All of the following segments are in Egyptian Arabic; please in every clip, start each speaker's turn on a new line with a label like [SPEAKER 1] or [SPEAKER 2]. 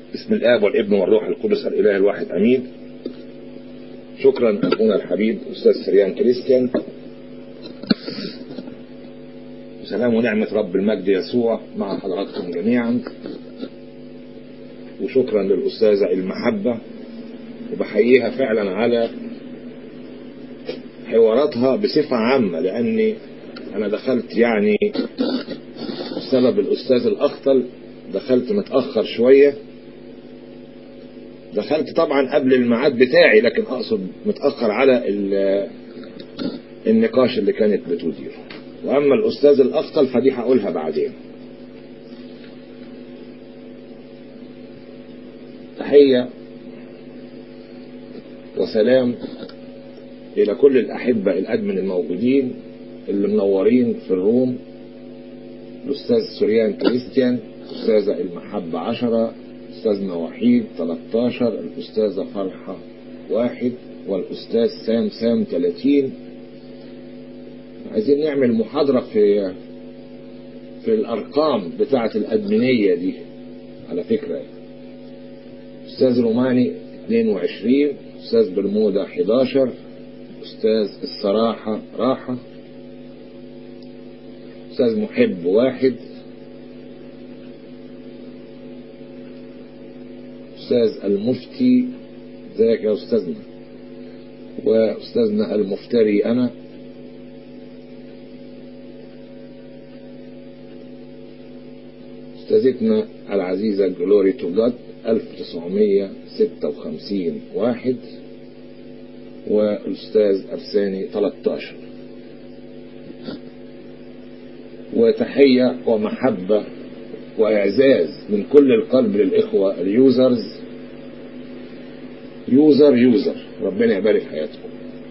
[SPEAKER 1] بسم الآب والابن والروح القدس الإله الواحد أمين شكرا أخونا الحبيب أستاذ سريان كريستيان سلام ونعمة رب المجد يسوع مع حضراتكم جميعا وشكرا للأستاذة المحبة وبحييها فعلا على حواراتها بصفة عامة لأني أنا دخلت يعني بسبب الأستاذ الأخطل دخلت متأخر شوية دخلت طبعا قبل الميعاد بتاعي لكن أقصد متأخر على النقاش اللي كانت بتدير وأما الأستاذ الأخطل فدي هقولها بعدين تحية وسلام إلى كل الأحبة الأدمن الموجودين اللي منورين في الروم الأستاذ سوريان كريستيان الأستاذة المحبة عشرة أستاذنا وحيد 13 الأستاذة فرحة واحد والأستاذ سام سام 30 عايزين نعمل محاضرة في في الأرقام بتاعة الأدمنية دي على فكرة أستاذ روماني 22 أستاذ برمودا 11 أستاذ الصراحة راحة أستاذ محب واحد أستاذ المفتي ذاك يا أستاذنا وأستاذنا المفتري أنا أستاذتنا العزيزة جلوري تو جاد 1956 واحد والأستاذ أرساني 13 وتحية ومحبة وإعزاز من كل القلب للإخوة اليوزرز يوزر يوزر ربنا يبارك حياتكم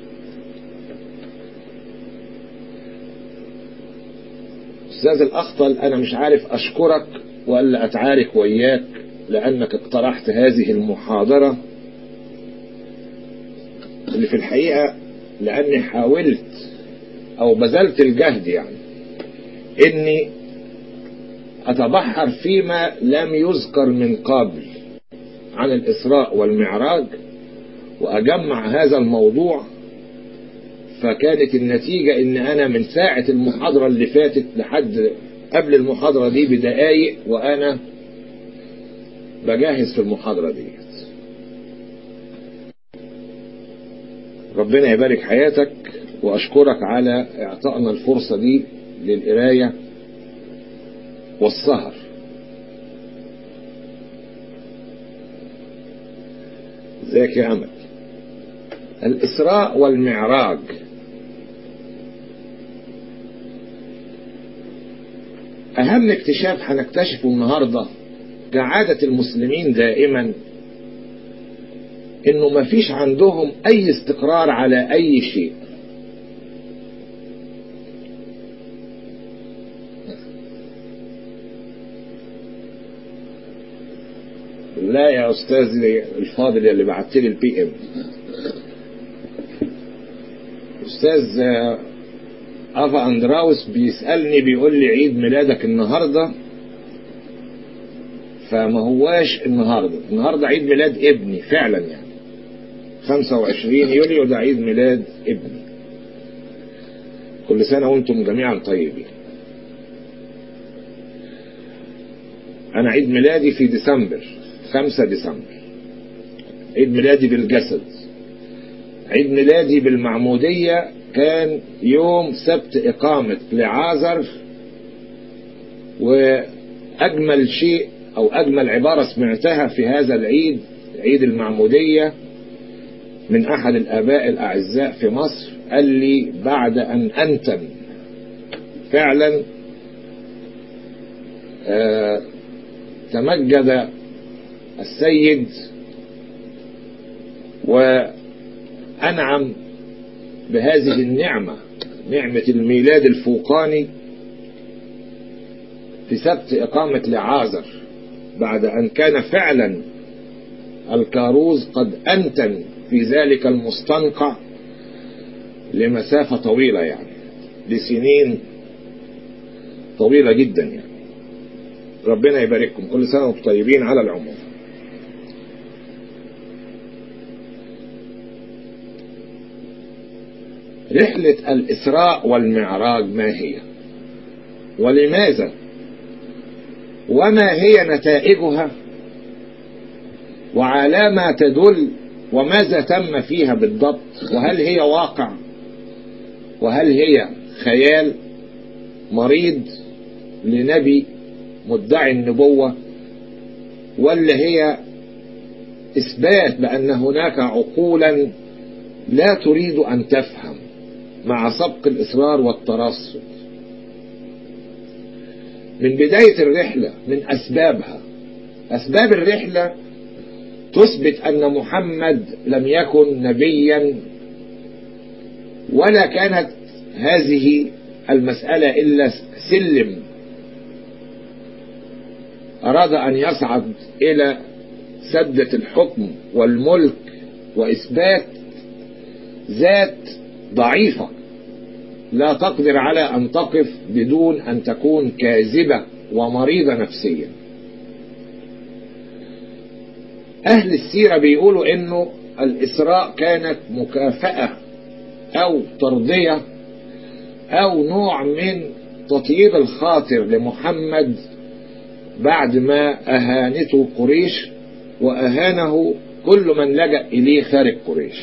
[SPEAKER 1] أستاذ الأخطل أنا مش عارف أشكرك ولا أتعارك وياك لأنك اقترحت هذه المحاضرة اللي في الحقيقة لأني حاولت أو بذلت الجهد يعني إني أتبحر فيما لم يذكر من قبل عن الإسراء والمعراج وأجمع هذا الموضوع فكانت النتيجة إن أنا من ساعة المحاضرة اللي فاتت لحد قبل المحاضرة دي بدقايق وأنا بجهز في المحاضرة دي ربنا يبارك حياتك وأشكرك على إعطائنا الفرصة دي للقراية والسهر ذاك يا أمل الإسراء والمعراج أهم اكتشاف هنكتشفه النهاردة كعادة المسلمين دائما إنه مفيش عندهم أي استقرار على أي شيء لا يا أستاذ الفاضل اللي بعت لي البي ام أستاذ أفا أندراوس بيسألني بيقول لي عيد ميلادك النهاردة فما هواش النهاردة النهاردة عيد ميلاد ابني فعلا يعني 25 يوليو ده عيد ميلاد ابني كل سنة وانتم جميعا طيبين أنا عيد ميلادي في ديسمبر 5 ديسمبر عيد ميلادي بالجسد عيد ميلادي بالمعمودية كان يوم سبت إقامة لعازر وأجمل شيء أو أجمل عبارة سمعتها في هذا العيد عيد المعمودية من أحد الآباء الأعزاء في مصر قال لي بعد أن أنتم فعلا آه تمجد السيد وأنعم بهذه النعمة نعمة الميلاد الفوقاني في سبت إقامة لعازر بعد أن كان فعلا الكاروز قد أنتن في ذلك المستنقع لمسافة طويلة يعني لسنين طويلة جدا يعني ربنا يبارككم كل سنة وانتم طيبين على العموم رحلة الإسراء والمعراج ما هي ولماذا وما هي نتائجها وعلى ما تدل وماذا تم فيها بالضبط وهل هي واقع وهل هي خيال مريض لنبي مدعي النبوة ولا هي إثبات بأن هناك عقولا لا تريد أن تفهم مع سبق الإصرار والترصد من بداية الرحلة من أسبابها أسباب الرحلة تثبت أن محمد لم يكن نبيا ولا كانت هذه المسألة إلا سلم أراد أن يصعد إلى سدة الحكم والملك وإثبات ذات ضعيفة لا تقدر على أن تقف بدون أن تكون كاذبة ومريضة نفسيا أهل السيرة بيقولوا إنه الإسراء كانت مكافأة أو ترضية أو نوع من تطيير الخاطر لمحمد بعد ما أهانته قريش وأهانه كل من لجأ إليه خارج قريش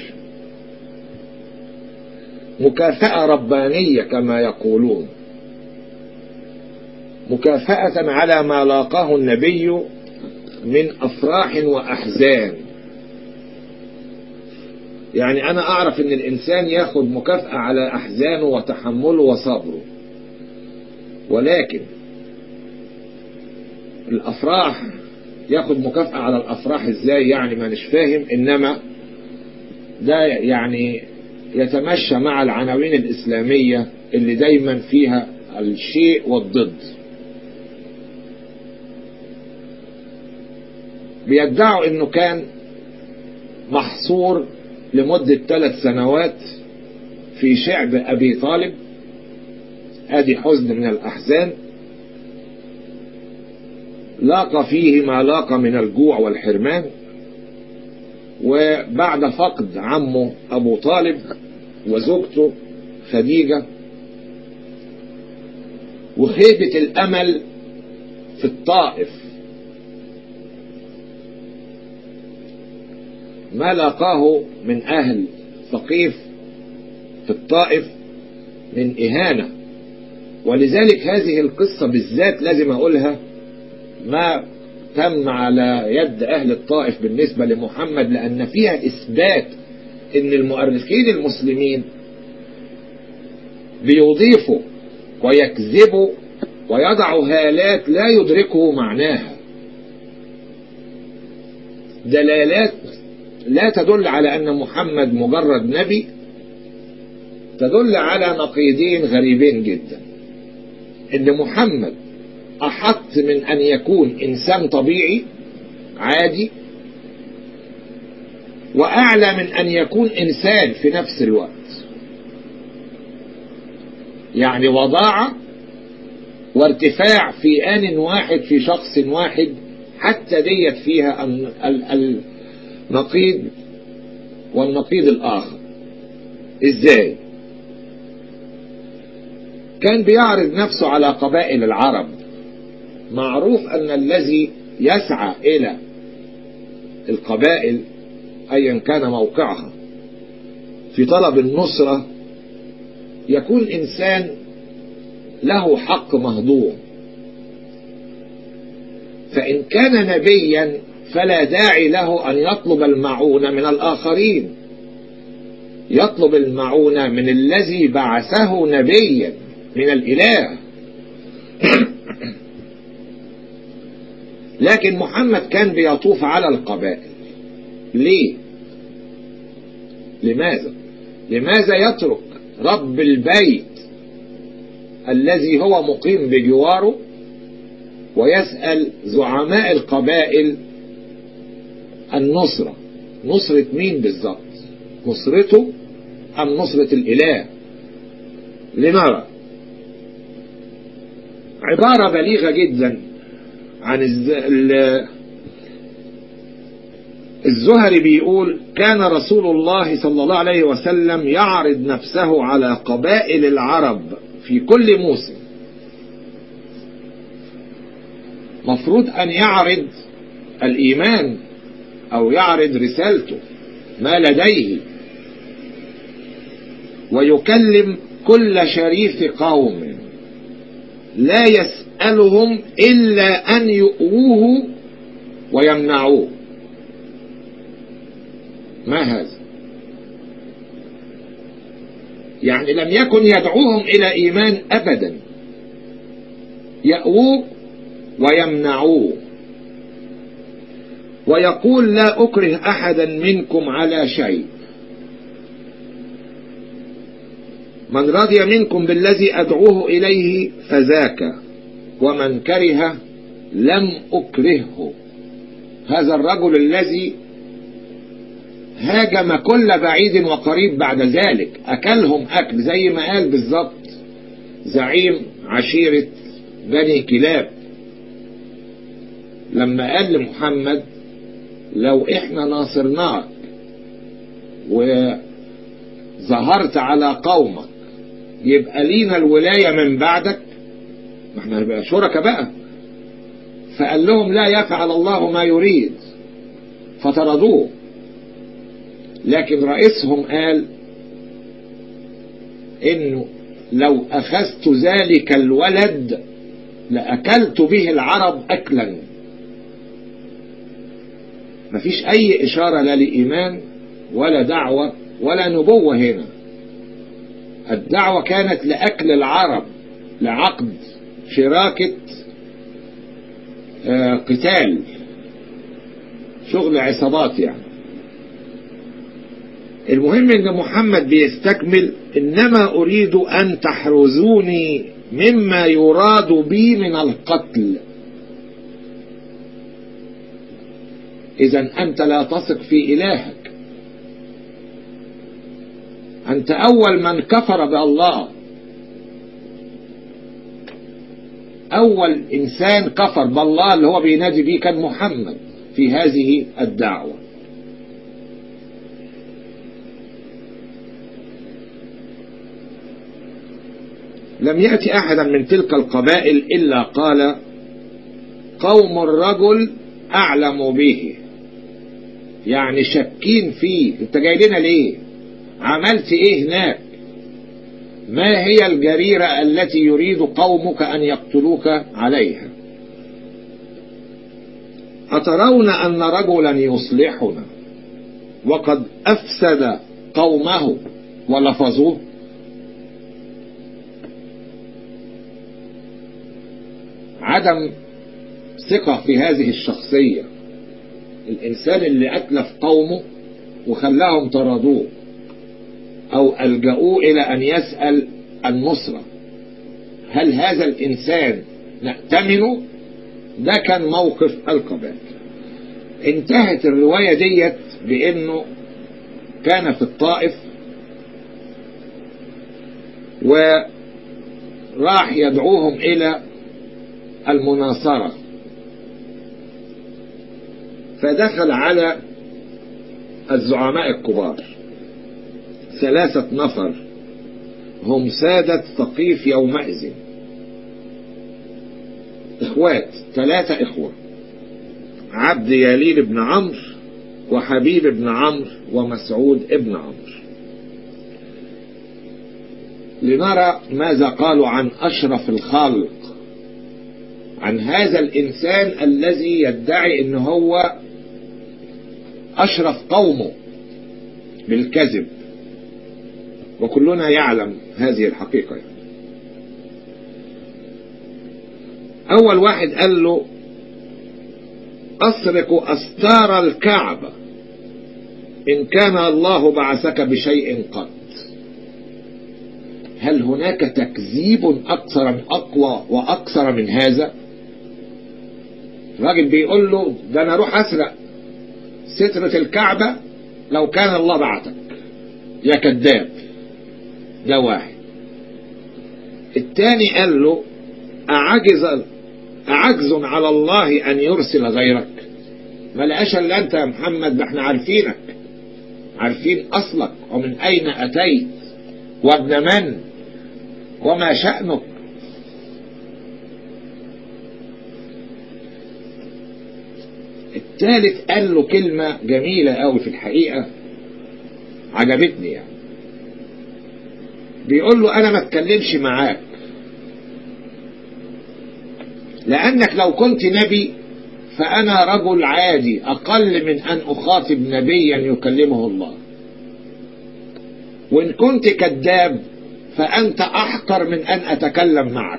[SPEAKER 1] مكافأة ربانية كما يقولون مكافأة على ما لاقاه النبي من أفراح وأحزان يعني أنا أعرف أن الإنسان ياخد مكافأة على أحزانه وتحمله وصبره ولكن الأفراح ياخد مكافأة على الأفراح إزاي يعني ما نش فاهم إنما ده يعني يتمشى مع العناوين الإسلامية اللي دايما فيها الشيء والضد بيدعوا انه كان محصور لمدة ثلاث سنوات في شعب ابي طالب ادي حزن من الاحزان لاقى فيه ما لاقى من الجوع والحرمان وبعد فقد عمه ابو طالب وزوجته خديجة وخيبة الامل في الطائف ما لاقاه من أهل ثقيف في الطائف من إهانة ولذلك هذه القصة بالذات لازم أقولها ما تم على يد أهل الطائف بالنسبة لمحمد لأن فيها إثبات أن المؤرخين المسلمين بيضيفوا ويكذبوا ويضعوا هالات لا يدركه معناها دلالات لا تدل على أن محمد مجرد نبي تدل على نقيضين غريبين جدا ان محمد احط من ان يكون انسان طبيعي عادي واعلى من ان يكون انسان في نفس الوقت يعني وضاعة وارتفاع في آن واحد في شخص واحد حتى ديت فيها النقيض والنقيض الآخر ازاي كان بيعرض نفسه على قبائل العرب معروف أن الذي يسعى إلى القبائل أيا كان موقعها في طلب النصرة يكون إنسان له حق مهضوم فإن كان نبيا فلا داعي له أن يطلب المعونة من الآخرين يطلب المعونة من الذي بعثه نبيا من الإله لكن محمد كان بيطوف على القبائل ليه لماذا لماذا يترك رب البيت الذي هو مقيم بجواره ويسأل زعماء القبائل النصرة نصرة مين بالظبط نصرته أم نصرة الإله لنرى عبارة بليغة جدا عن الز... ال... الزهري بيقول كان رسول الله صلى الله عليه وسلم يعرض نفسه على قبائل العرب في كل موسم مفروض أن يعرض الإيمان أو يعرض رسالته ما لديه ويكلم كل شريف قوم لا يسألهم إلا أن يؤوه ويمنعوه ما هذا يعني لم يكن يدعوهم إلى إيمان أبدا يأووه ويمنعوه ويقول لا أكره أحدا منكم على شيء من رضي منكم بالذي أدعوه إليه فذاك ومن كره لم أكرهه هذا الرجل الذي هاجم كل بعيد وقريب بعد ذلك أكلهم أكل زي ما قال بالظبط زعيم عشيرة بني كلاب لما قال لمحمد لو احنا ناصرناك وظهرت على قومك يبقى لينا الولاية من بعدك ما احنا نبقى شركاء بقى فقال لهم لا يفعل الله ما يريد فطردوه لكن رئيسهم قال انه لو اخذت ذلك الولد لاكلت به العرب اكلا مفيش اي اشارة لا لايمان ولا دعوة ولا نبوة هنا الدعوة كانت لاكل العرب لعقد شراكة آه قتال شغل عصابات يعني المهم ان محمد بيستكمل انما اريد ان تحرزوني مما يراد بي من القتل اذا انت لا تثق في الهك انت اول من كفر بالله اول انسان كفر بالله اللي هو بينادي بيه كان محمد في هذه الدعوه لم يأتي أحدا من تلك القبائل إلا قال قوم الرجل أعلم به يعني شاكين فيه انت جاي لنا ليه عملت ايه هناك ما هي الجريرة التي يريد قومك أن يقتلوك عليها أترون أن رجلا يصلحنا وقد أفسد قومه ولفظوه عدم ثقة في هذه الشخصية الإنسان اللي أتلف قومه وخلاهم طردوه أو ألجأوه إلى أن يسأل النصرة هل هذا الإنسان نأتمنه ده كان موقف القبائل انتهت الرواية ديت بأنه كان في الطائف وراح يدعوهم إلى المناصرة فدخل على الزعماء الكبار ثلاثة نفر هم سادة ثقيف يومئذ اخوات ثلاثة اخوة عبد يليل بن عمرو وحبيب بن عمرو ومسعود ابن عمرو لنرى ماذا قالوا عن أشرف الخلق عن هذا الإنسان الذي يدعي أنه هو أشرف قومه بالكذب وكلنا يعلم هذه الحقيقة يعني. أول واحد قال له أسرق أستار الكعبة إن كان الله بعثك بشيء قط هل هناك تكذيب أكثر من أقوى وأكثر من هذا الراجل بيقول له ده أنا أروح أسرق سترة الكعبة لو كان الله بعتك يا كذاب ده واحد الثاني قال له أعجز أعجز على الله أن يرسل غيرك ما لقاش الا انت يا محمد ده احنا عارفينك عارفين اصلك ومن اين اتيت وابن من وما شأنك الثالث قال له كلمة جميلة قوي في الحقيقة عجبتني يعني بيقول له انا ما اتكلمش معاك لانك لو كنت نبي فانا رجل عادي اقل من ان اخاطب نبيا يكلمه الله وان كنت كذاب فانت احقر من ان اتكلم معك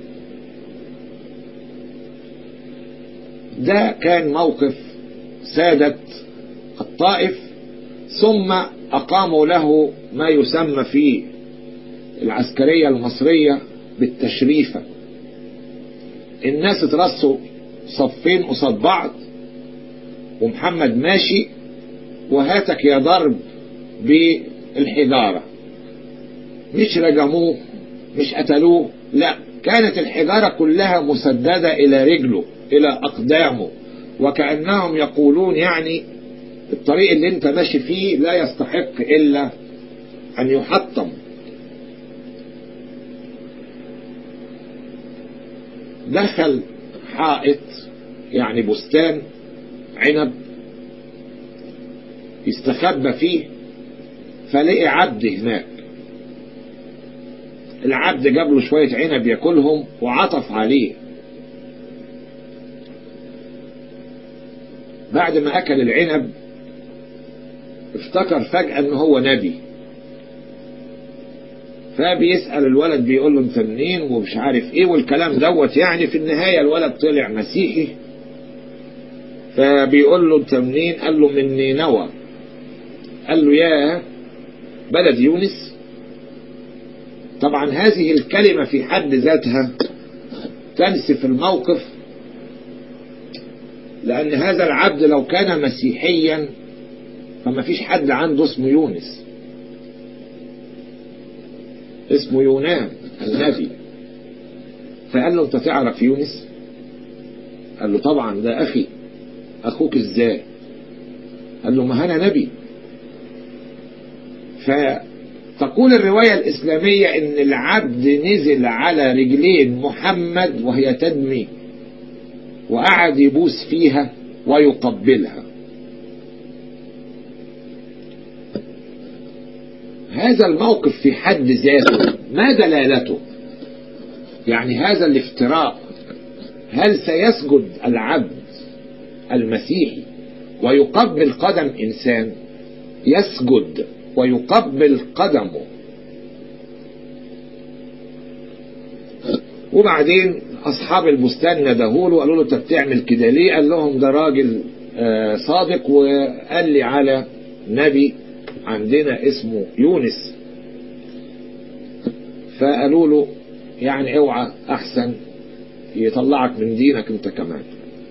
[SPEAKER 1] ده كان موقف سادة الطائف ثم أقاموا له ما يسمى في العسكرية المصرية بالتشريفة الناس اترصوا صفين قصاد بعض ومحمد ماشي وهاتك يا ضرب بالحجارة مش رجموه مش قتلوه لا كانت الحجارة كلها مسددة إلى رجله إلى أقدامه وكأنهم يقولون يعني الطريق اللي انت ماشي فيه لا يستحق إلا أن يحطم دخل حائط يعني بستان عنب يستخبى فيه فلقي عبد هناك العبد جاب له شوية عنب ياكلهم وعطف عليه بعد ما أكل العنب افتكر فجأة ان هو نبي فبيسأل الولد بيقول له انت منين ومش عارف ايه والكلام دوت يعني في النهاية الولد طلع مسيحي فبيقول له انت منين قال له من نينوى قال له يا بلد يونس طبعا هذه الكلمة في حد ذاتها تنسف الموقف لأن هذا العبد لو كان مسيحيا فما فيش حد عنده اسمه يونس اسمه يونان النبي فقال له انت تعرف يونس قال له طبعا ده اخي اخوك ازاي قال له ما انا نبي فتقول الرواية الإسلامية إن العبد نزل على رجلين محمد وهي تدمي وقعد يبوس فيها ويقبلها هذا الموقف في حد ذاته ما دلالته يعني هذا الافتراء هل سيسجد العبد المسيحي ويقبل قدم إنسان يسجد ويقبل قدمه وبعدين أصحاب البستان ندهوله قالوا له أنت بتعمل كده ليه قال لهم ده راجل صادق وقال لي على نبي عندنا اسمه يونس فقالوا له يعني اوعى احسن يطلعك من دينك انت كمان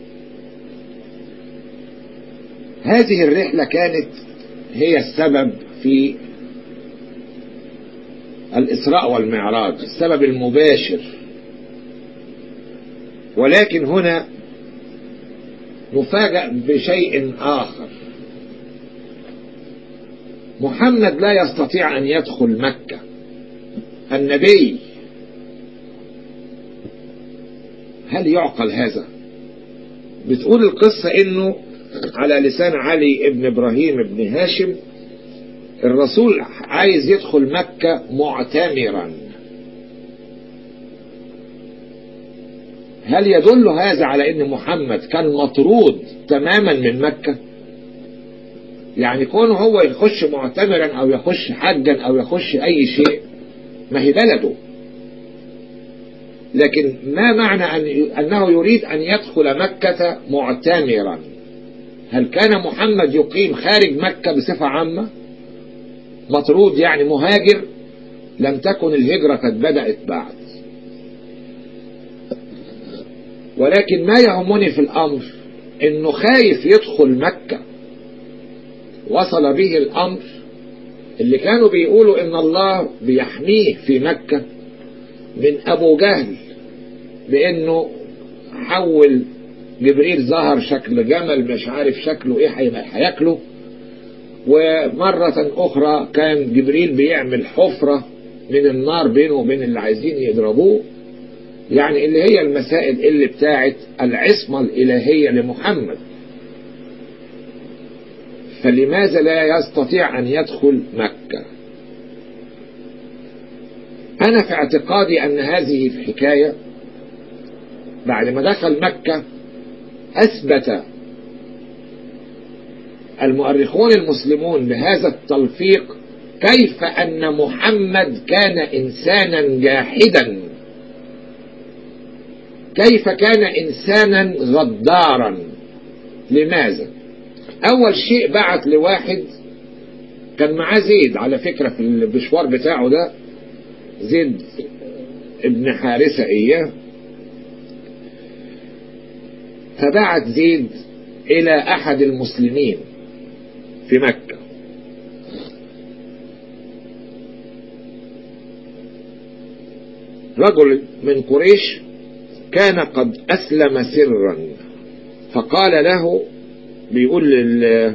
[SPEAKER 1] هذه الرحلة كانت هي السبب في الإسراء والمعراج السبب المباشر ولكن هنا نفاجأ بشيء آخر محمد لا يستطيع أن يدخل مكة النبي هل يعقل هذا بتقول القصة انه على لسان علي ابن ابراهيم ابن هاشم الرسول عايز يدخل مكة معتمرا هل يدل هذا على ان محمد كان مطرود تماما من مكة يعني كونه هو يخش معتمرا او يخش حجا او يخش اي شيء ما هي بلده لكن ما معنى أن أنه يريد أن يدخل مكة معتمرا هل كان محمد يقيم خارج مكة بصفة عامة مطرود يعني مهاجر لم تكن الهجرة قد بدأت بعد ولكن ما يهمني في الأمر انه خايف يدخل مكة وصل به الأمر اللي كانوا بيقولوا ان الله بيحميه في مكة من أبو جهل بأنه حول جبريل ظهر شكل جمل مش عارف شكله ايه هيبقى هياكله ومرة أخرى كان جبريل بيعمل حفرة من النار بينه وبين اللي عايزين يضربوه يعني اللي هي المسائل اللي بتاعت العصمة الإلهية لمحمد فلماذا لا يستطيع أن يدخل مكة أنا في اعتقادي أن هذه الحكاية بعد ما دخل مكة أثبت المؤرخون المسلمون بهذا التلفيق كيف أن محمد كان إنسانا جاحدا كيف كان إنسانا غدارا لماذا أول شيء بعت لواحد كان معاه زيد على فكرة في المشوار بتاعه ده زيد ابن حارثة إياه فبعت زيد إلى أحد المسلمين في مكة رجل من قريش كان قد أسلم سرا فقال له بيقول لل...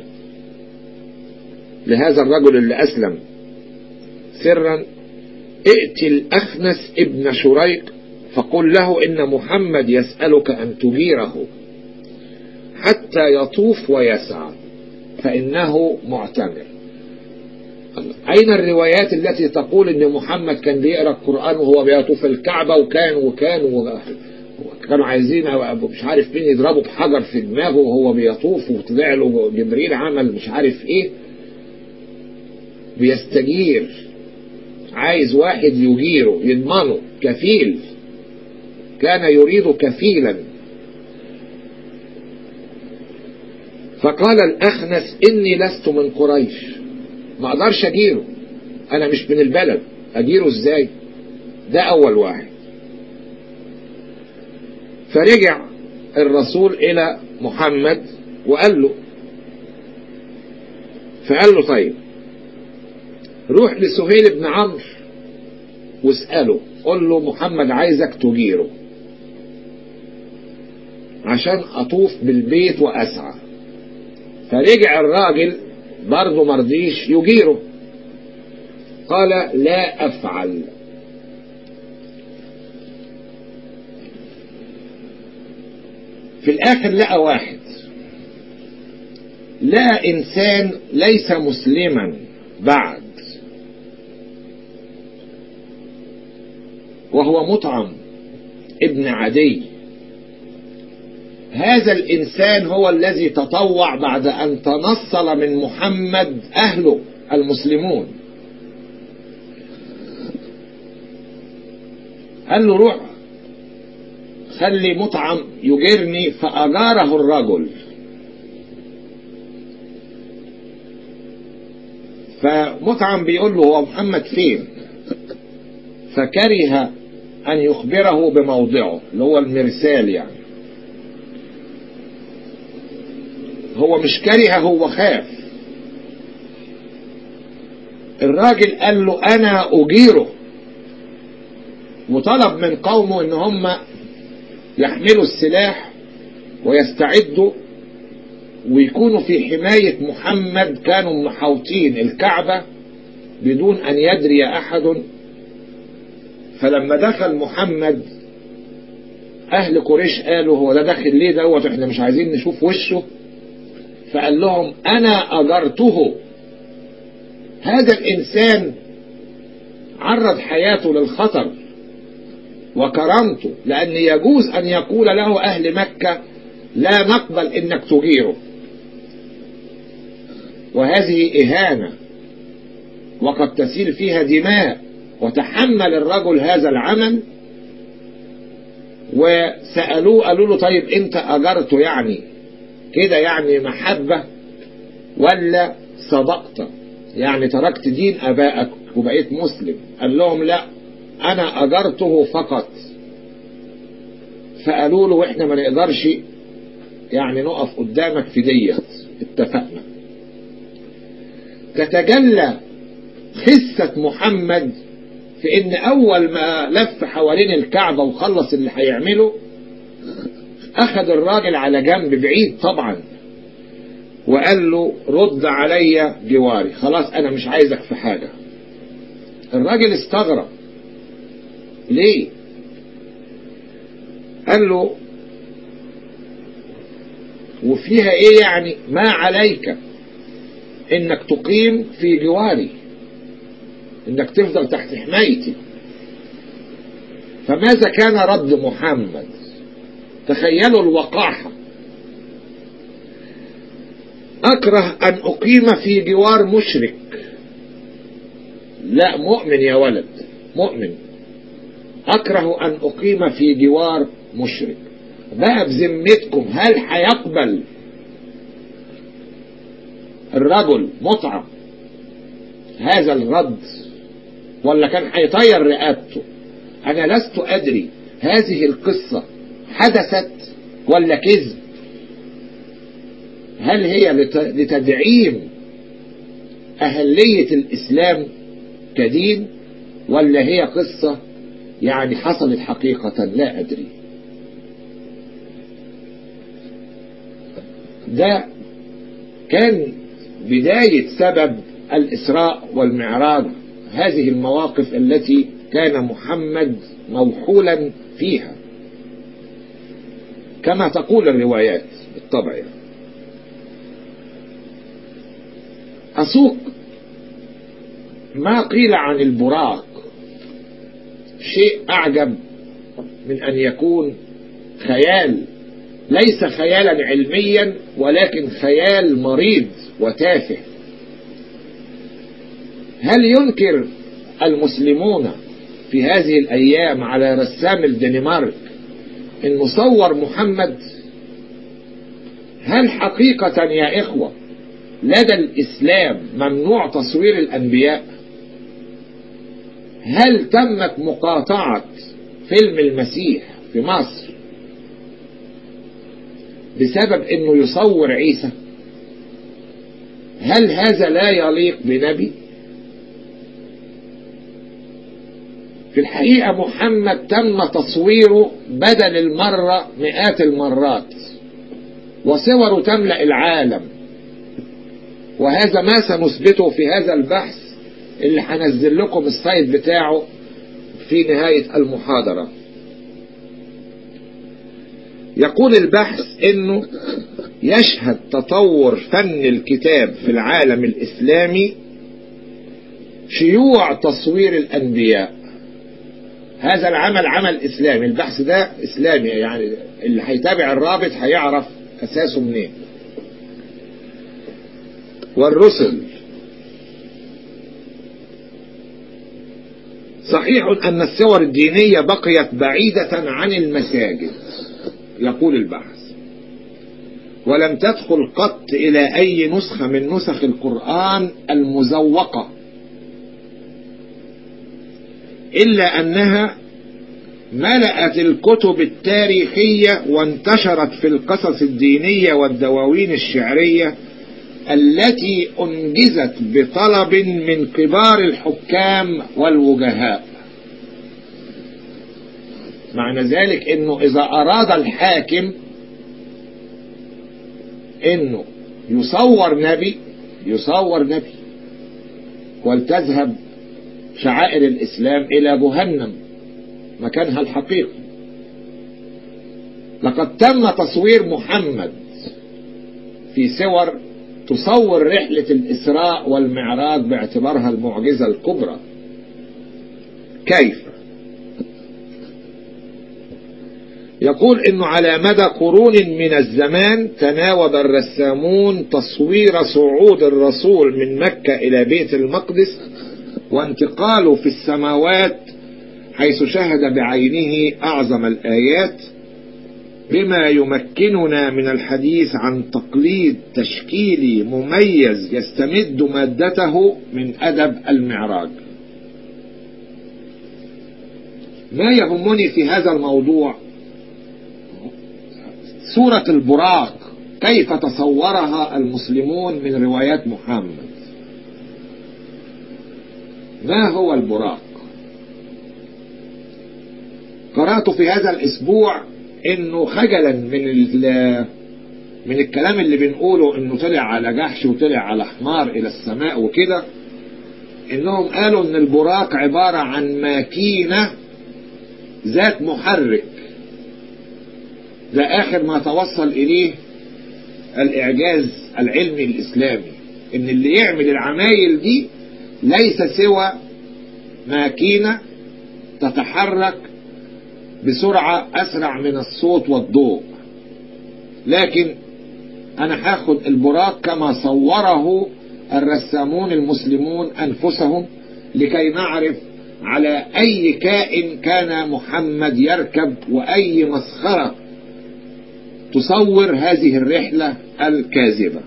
[SPEAKER 1] لهذا الرجل اللي أسلم سرا ائت الأخنس ابن شريق فقل له إن محمد يسألك أن تجيره حتى يطوف ويسعى فإنه معتمر أين الروايات التي تقول إن محمد كان بيقرأ القرآن وهو بيطوف الكعبة وكان وكان وكانوا عايزين مش عارف مين يضربه بحجر في دماغه وهو بيطوف وطلع له جبريل عمل مش عارف إيه بيستجير عايز واحد يجيره يضمنه كفيل كان يريد كفيلا فقال الأخنس إني لست من قريش ما أقدرش أجيره أنا مش من البلد أجيره إزاي ده أول واحد فرجع الرسول إلى محمد وقال له فقال له طيب روح لسهيل بن عمرو واسأله قل له محمد عايزك تجيره عشان أطوف بالبيت وأسعى فرجع الراجل برضه مرضيش يجيره قال لا أفعل في الآخر لقى واحد لا إنسان ليس مسلما بعد وهو مطعم ابن عدي هذا الإنسان هو الذي تطوع بعد أن تنصل من محمد أهله المسلمون قال له روح خلي مطعم يجرني فأجاره الرجل فمطعم بيقول له هو محمد فين فكره أن يخبره بموضعه اللي هو المرسال يعني هو مش كره هو خاف الراجل قال له أنا أجيره وطلب من قومه ان هم يحملوا السلاح ويستعدوا ويكونوا في حماية محمد كانوا محاوطين الكعبة بدون أن يدري أحد فلما دخل محمد أهل قريش قالوا هو ده داخل ليه دوت احنا مش عايزين نشوف وشه فقال لهم أنا أجرته هذا الإنسان عرض حياته للخطر وكرمته لأن يجوز أن يقول له أهل مكة لا نقبل إنك تجيره وهذه إهانة وقد تسيل فيها دماء وتحمل الرجل هذا العمل وسألوه قالوا له طيب أنت أجرته يعني كده يعني محبة ولا صدقت يعني تركت دين أبائك وبقيت مسلم قال لهم لا أنا أجرته فقط فقالوا له وإحنا ما نقدرش يعني نقف قدامك في ديت اتفقنا تتجلى خسة محمد في ان اول ما لف حوالين الكعبة وخلص اللي هيعمله أخذ الراجل على جنب بعيد طبعا وقال له رد عليا جواري خلاص أنا مش عايزك في حاجة الراجل استغرب ليه قال له وفيها ايه يعني ما عليك انك تقيم في جواري انك تفضل تحت حمايتي فماذا كان رد محمد تخيلوا الوقاحة اكره ان اقيم في جوار مشرك لا مؤمن يا ولد مؤمن اكره ان اقيم في جوار مشرك بقى بذمتكم هل هيقبل الرجل مطعم هذا الرد ولا كان هيطير رقبته انا لست ادري هذه القصة حدثت ولا كذب هل هي لتدعيم اهلية الاسلام كدين ولا هي قصة يعني حصلت حقيقة لا ادري ده كان بداية سبب الإسراء والمعراج هذه المواقف التي كان محمد موحولا فيها كما تقول الروايات بالطبع يعني. أسوق ما قيل عن البراق شيء أعجب من أن يكون خيال ليس خيالا علميا ولكن خيال مريض وتافه هل ينكر المسلمون في هذه الأيام على رسام الدنمارك أن صور محمد هل حقيقة يا إخوة لدى الإسلام ممنوع تصوير الأنبياء هل تمت مقاطعة فيلم المسيح في مصر بسبب انه يصور عيسى هل هذا لا يليق بنبي في الحقيقة محمد تم تصويره بدل المرة مئات المرات وصوره تملأ العالم وهذا ما سنثبته في هذا البحث اللي هنزل لكم السايت بتاعه في نهاية المحاضرة يقول البحث انه يشهد تطور فن الكتاب في العالم الاسلامي شيوع تصوير الانبياء هذا العمل عمل اسلامي البحث ده اسلامي يعني اللي هيتابع الرابط هيعرف اساسه منين والرسل صحيح ان الصور الدينية بقيت بعيدة عن المساجد يقول البحث ولم تدخل قط إلى أي نسخة من نسخ القرآن المزوقة إلا أنها ملأت الكتب التاريخية وانتشرت في القصص الدينية والدواوين الشعرية التي أنجزت بطلب من كبار الحكام والوجهاء معنى ذلك انه اذا اراد الحاكم انه يصور نبي يصور نبي ولتذهب شعائر الاسلام الى جهنم مكانها الحقيقي لقد تم تصوير محمد في صور تصور رحلة الإسراء والمعراج باعتبارها المعجزة الكبرى كيف يقول انه على مدى قرون من الزمان تناوب الرسامون تصوير صعود الرسول من مكة الى بيت المقدس وانتقاله في السماوات حيث شهد بعينه اعظم الايات بما يمكننا من الحديث عن تقليد تشكيلي مميز يستمد مادته من ادب المعراج ما يهمني في هذا الموضوع سورة البراق كيف تصورها المسلمون من روايات محمد ما هو البراق قرأت في هذا الأسبوع انه خجلا من من الكلام اللي بنقوله انه طلع على جحش وطلع على حمار الى السماء وكده انهم قالوا ان البراق عبارة عن ماكينة ذات محرك ده اخر ما توصل اليه الاعجاز العلمي الاسلامي ان اللي يعمل العمايل دي ليس سوى ماكينة تتحرك بسرعة اسرع من الصوت والضوء لكن انا هاخد البراق كما صوره الرسامون المسلمون انفسهم لكي نعرف على اي كائن كان محمد يركب واي مسخرة تصور هذه الرحلة الكاذبة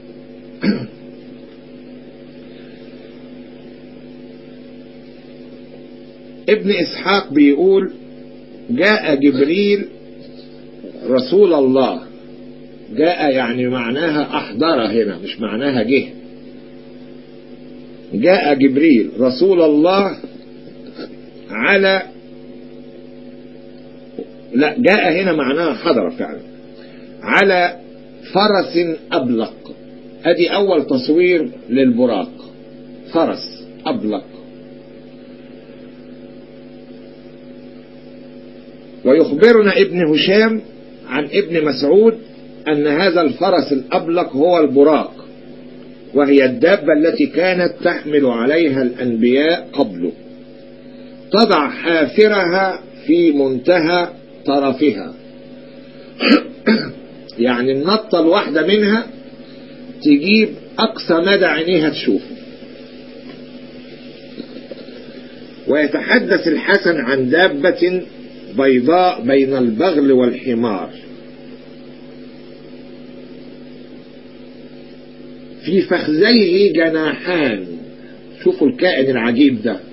[SPEAKER 1] ابن اسحاق بيقول جاء جبريل رسول الله جاء يعني معناها احضر هنا مش معناها جه جاء جبريل رسول الله على لا جاء هنا معناها حضر فعلا على فرس أبلق ادي اول تصوير للبراق فرس أبلق ويخبرنا ابن هشام عن ابن مسعود أن هذا الفرس الأبلق هو البراق وهي الدابة التي كانت تحمل عليها الأنبياء قبله تضع حافرها في منتهى طرفها يعني النطة الواحدة منها تجيب أقصى مدى عينيها تشوفه ويتحدث الحسن عن دابة بيضاء بين البغل والحمار في فخذيه جناحان شوفوا الكائن العجيب ده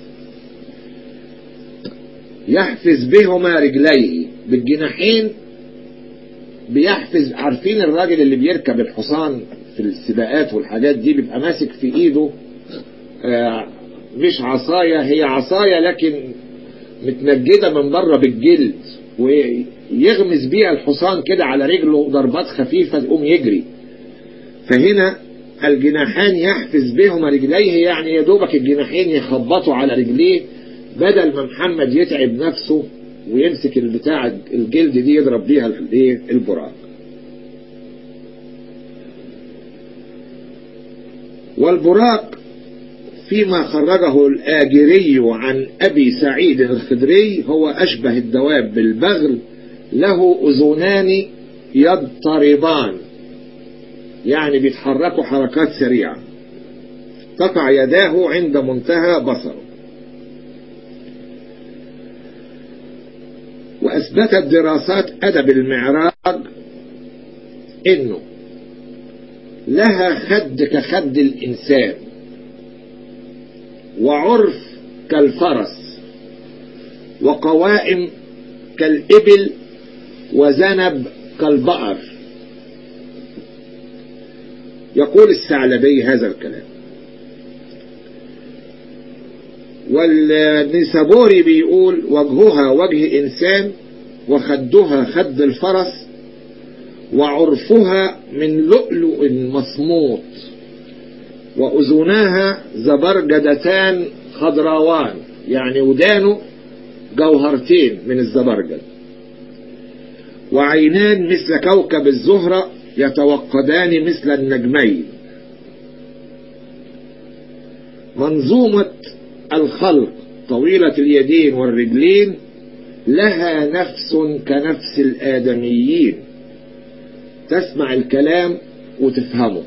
[SPEAKER 1] يحفز بهما رجليه بالجناحين بيحفز عارفين الراجل اللي بيركب الحصان في السباقات والحاجات دي بيبقى ماسك في ايده آه مش عصاية هي عصاية لكن متنجدة من بره بالجلد ويغمز بيها الحصان كده على رجله ضربات خفيفة يقوم يجري فهنا الجناحان يحفز بهما رجليه يعني يا دوبك الجناحين يخبطوا على رجليه بدل ما محمد يتعب نفسه ويمسك البتاع الجلد دي يضرب بيها البراق والبراق فيما خرجه الآجري عن أبي سعيد الخدري هو أشبه الدواب بالبغل له أذنان يضطربان يعني بيتحركوا حركات سريعة تقع يداه عند منتهى بصره وأثبتت دراسات أدب المعراج إنه لها خد كخد الإنسان وعرف كالفرس وقوائم كالإبل وذنب كالبقر يقول الثعلبي هذا الكلام والنسابوري بيقول وجهها وجه إنسان وخدها خد الفرس وعرفها من لؤلؤ مصموط وأذناها زبرجدتان خضراوان يعني ودانه جوهرتين من الزبرجد وعينان مثل كوكب الزهرة يتوقدان مثل النجمين منظومة الخلق طويلة اليدين والرجلين لها نفس كنفس الآدميين تسمع الكلام وتفهمه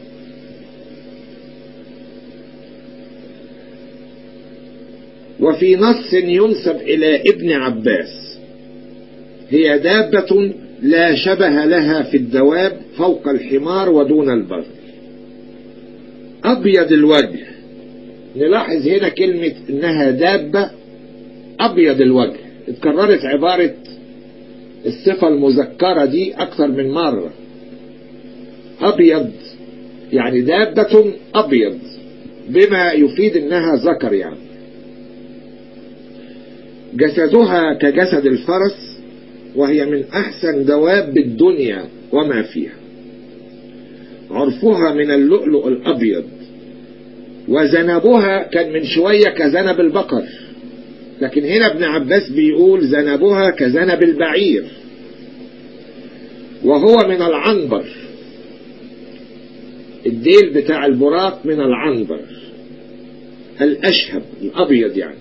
[SPEAKER 1] وفي نص ينسب إلى ابن عباس هي دابة لا شبه لها في الدواب فوق الحمار ودون البغل أبيض الوجه نلاحظ هنا كلمة إنها دابة أبيض الوجه اتكررت عبارة الصفة المذكرة دي أكثر من مرة أبيض يعني دابة أبيض بما يفيد إنها ذكر يعني جسدها كجسد الفرس وهي من أحسن دواب الدنيا وما فيها عرفها من اللؤلؤ الأبيض وذنبها كان من شوية كذنب البقر لكن هنا ابن عباس بيقول ذنبها كذنب البعير وهو من العنبر الديل بتاع البراق من العنبر الأشهب الأبيض يعني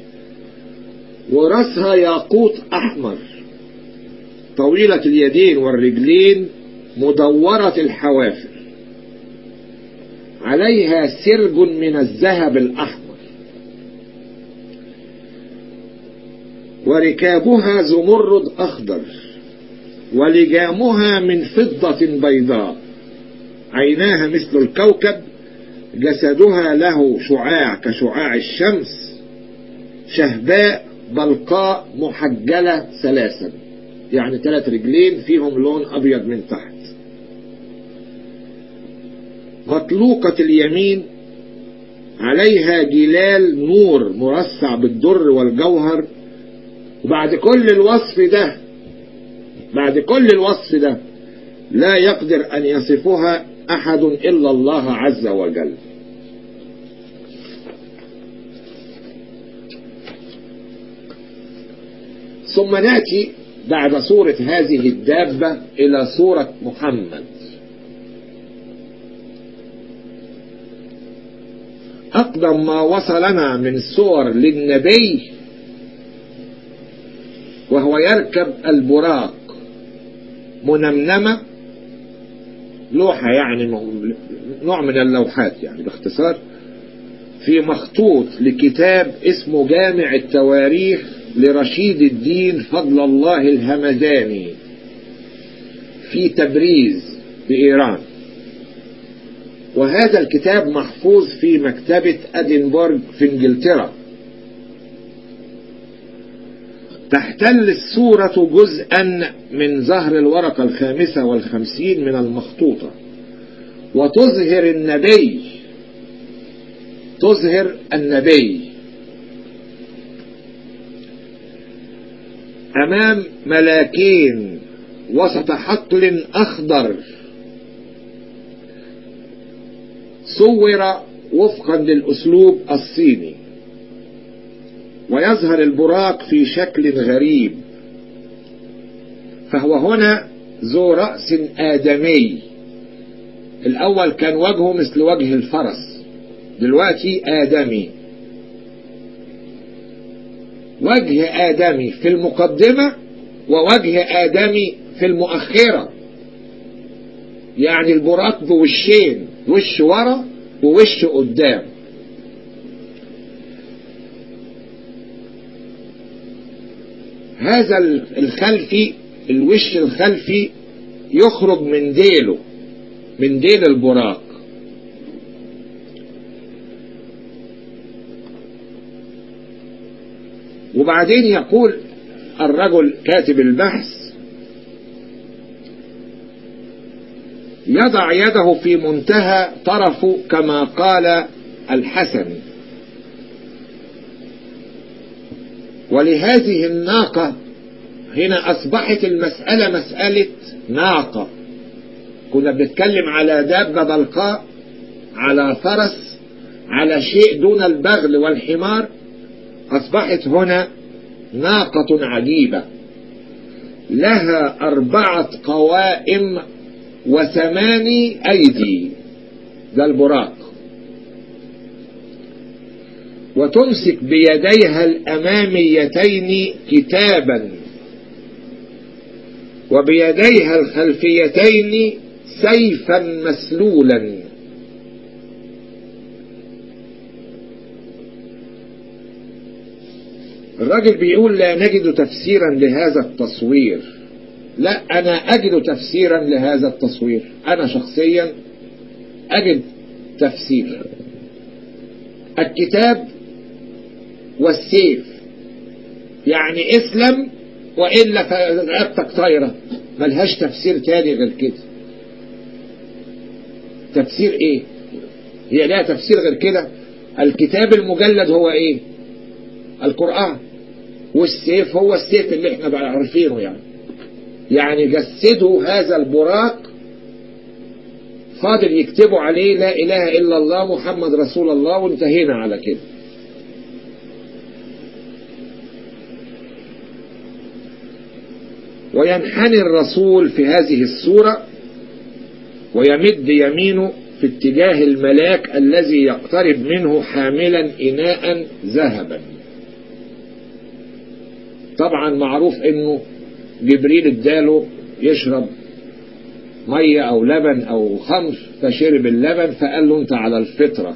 [SPEAKER 1] ورأسها ياقوت أحمر طويلة اليدين والرجلين مدورة الحوافر عليها سرج من الذهب الأحمر وركابها زمرد أخضر ولجامها من فضة بيضاء عيناها مثل الكوكب جسدها له شعاع كشعاع الشمس شهباء بلقاء محجلة ثلاثا يعني ثلاث رجلين فيهم لون أبيض من تحت مطلوقة اليمين عليها جلال نور مرصع بالدر والجوهر وبعد كل الوصف ده بعد كل الوصف ده لا يقدر أن يصفها أحد إلا الله عز وجل ثم نأتي بعد صورة هذه الدابة إلى صورة محمد أقدم ما وصلنا من صور للنبي وهو يركب البراق منمنمة لوحة يعني نوع من اللوحات يعني باختصار في مخطوط لكتاب اسمه جامع التواريخ لرشيد الدين فضل الله الهمداني في تبريز بإيران وهذا الكتاب محفوظ في مكتبة أدنبورغ في انجلترا تحتل الصورة جزءا من ظهر الورقة الخامسة والخمسين من المخطوطة وتظهر النبي تظهر النبي أمام ملاكين وسط حقل أخضر صور وفقا للأسلوب الصيني ويظهر البراق في شكل غريب فهو هنا ذو رأس آدمي الأول كان وجهه مثل وجه الفرس دلوقتي آدمي وجه آدمي في المقدمة ووجه آدمي في المؤخرة يعني البراق بوشين وش ورا ووش قدام هذا الخلفي الوش الخلفي يخرج من ديله من ديل البراق وبعدين يقول الرجل كاتب البحث يضع يده في منتهى طرفه كما قال الحسن ولهذه الناقة هنا أصبحت المسألة مسألة ناقة كنا بنتكلم على دابة بلقاء على فرس على شيء دون البغل والحمار أصبحت هنا ناقة عجيبة لها أربعة قوائم وثماني أيدي ده البراق وتمسك بيديها الأماميتين كتابا وبيديها الخلفيتين سيفا مسلولا الراجل بيقول لا نجد تفسيرا لهذا التصوير لا أنا أجد تفسيرا لهذا التصوير أنا شخصيا أجد تفسير الكتاب والسيف يعني اسلم وإلا فرقبتك طايرة ملهاش تفسير تاني غير كده تفسير ايه هي لها تفسير غير كده الكتاب المجلد هو ايه القرآن والسيف هو السيف اللي احنا عارفينه يعني يعني جسدوا هذا البراق فاضل يكتبوا عليه لا إله إلا الله محمد رسول الله وانتهينا على كده وينحني الرسول في هذه الصورة ويمد يمينه في اتجاه الملاك الذي يقترب منه حاملا إناء ذهبا طبعا معروف انه جبريل اداله يشرب مية او لبن او خمر فشرب اللبن فقال له انت على الفطرة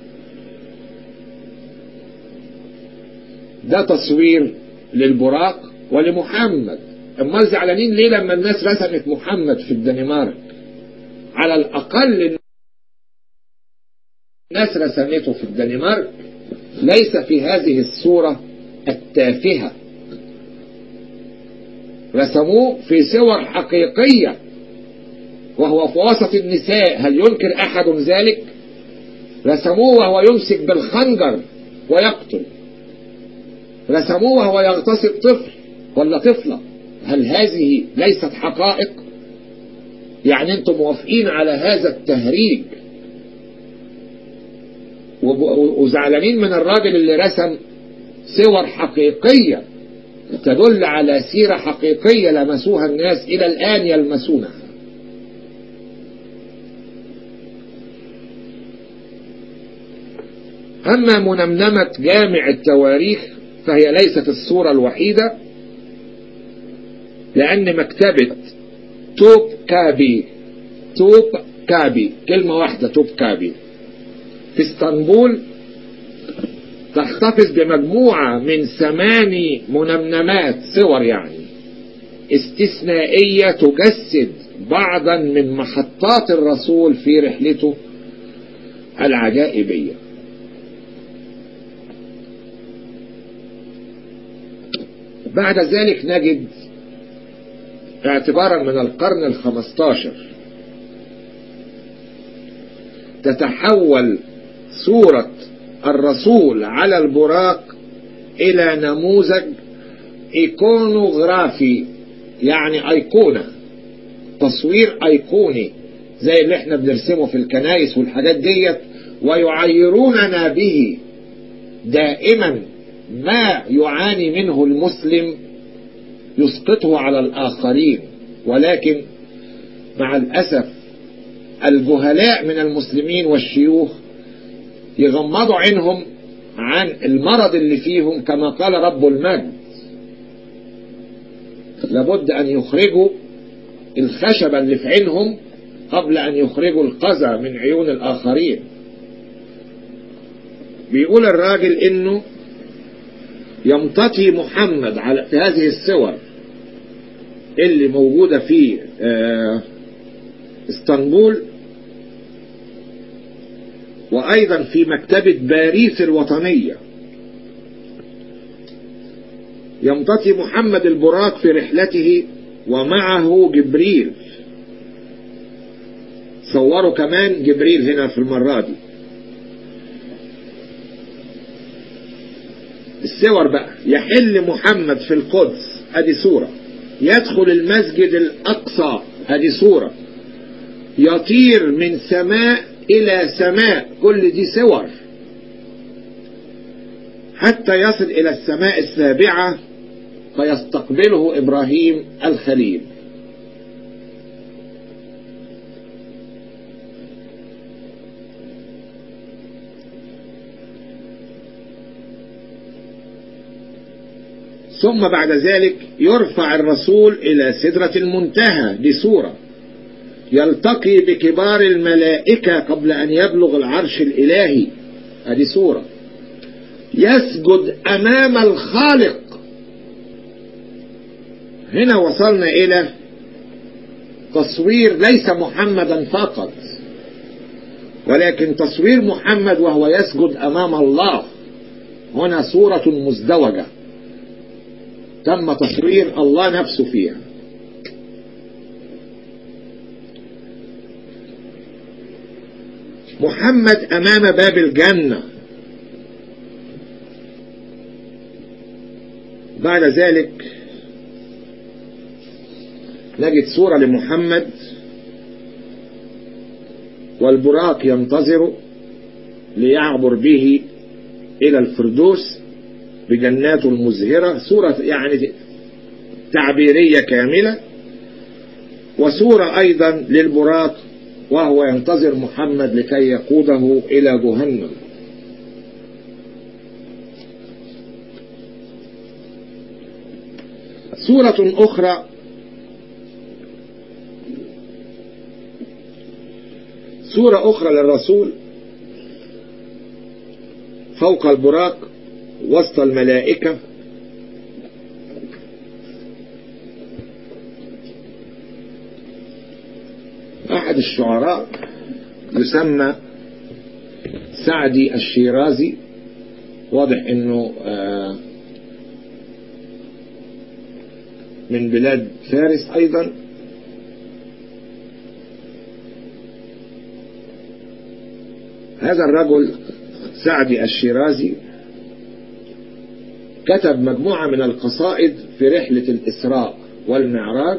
[SPEAKER 1] ده تصوير للبراق ولمحمد امال زعلانين ليه لما الناس رسمت محمد في الدنمارك على الاقل الناس رسمته في الدنمارك ليس في هذه الصورة التافهة رسموه في صور حقيقية وهو في وسط النساء هل ينكر أحد ذلك رسموه وهو يمسك بالخنجر ويقتل رسموه وهو يغتصب طفل ولا طفلة هل هذه ليست حقائق يعني انتم موافقين على هذا التهريج وزعلانين من الراجل اللي رسم صور حقيقية تدل على سيرة حقيقية لمسوها الناس إلى الآن يلمسونها أما منمنمة جامع التواريخ فهي ليست الصورة الوحيدة لأن مكتبة توب كابي توب كابي كلمة واحدة توب كابي في اسطنبول تحتفظ بمجموعة من ثماني منمنمات صور يعني استثنائية تجسد بعضا من محطات الرسول في رحلته العجائبية بعد ذلك نجد اعتبارا من القرن الخمستاشر تتحول صورة الرسول على البراق إلى نموذج ايكونوغرافي يعني ايقونة تصوير ايقوني زي اللي احنا بنرسمه في الكنائس والحاجات ديت ويعيروننا به دائما ما يعاني منه المسلم يسقطه على الآخرين ولكن مع الأسف الجهلاء من المسلمين والشيوخ يغمضوا عينهم عن المرض اللي فيهم كما قال رب المجد لابد أن يخرجوا الخشبة اللي في عينهم قبل أن يخرجوا القذى من عيون الآخرين بيقول الراجل إنه يمتطي محمد على في هذه الصور اللي موجودة في اه اسطنبول وأيضا في مكتبة باريس الوطنية يمتطي محمد البراق في رحلته ومعه جبريل صوروا كمان جبريل هنا في المرة دي الصور بقى يحل محمد في القدس ادي صورة يدخل المسجد الاقصى ادي صورة يطير من سماء الى سماء كل دي صور حتى يصل الى السماء السابعة فيستقبله ابراهيم الخليل ثم بعد ذلك يرفع الرسول إلى سدرة المنتهى بصورة يلتقي بكبار الملائكة قبل أن يبلغ العرش الإلهي هذه صورة يسجد أمام الخالق هنا وصلنا إلى تصوير ليس محمدا فقط ولكن تصوير محمد وهو يسجد أمام الله هنا صورة مزدوجة تم تصوير الله نفسه فيها محمد أمام باب الجنة بعد ذلك نجد صورة لمحمد والبراق ينتظر ليعبر به إلى الفردوس بجناته المزهرة صورة يعني تعبيرية كاملة وصورة أيضا للبراق وهو ينتظر محمد لكي يقوده إلى جهنم صورة أخرى صورة أخرى للرسول فوق البراق وسط الملائكة أحد الشعراء يسمى سعدي الشيرازي واضح انه من بلاد فارس ايضا هذا الرجل سعدي الشيرازي كتب مجموعة من القصائد في رحلة الإسراء والمعراج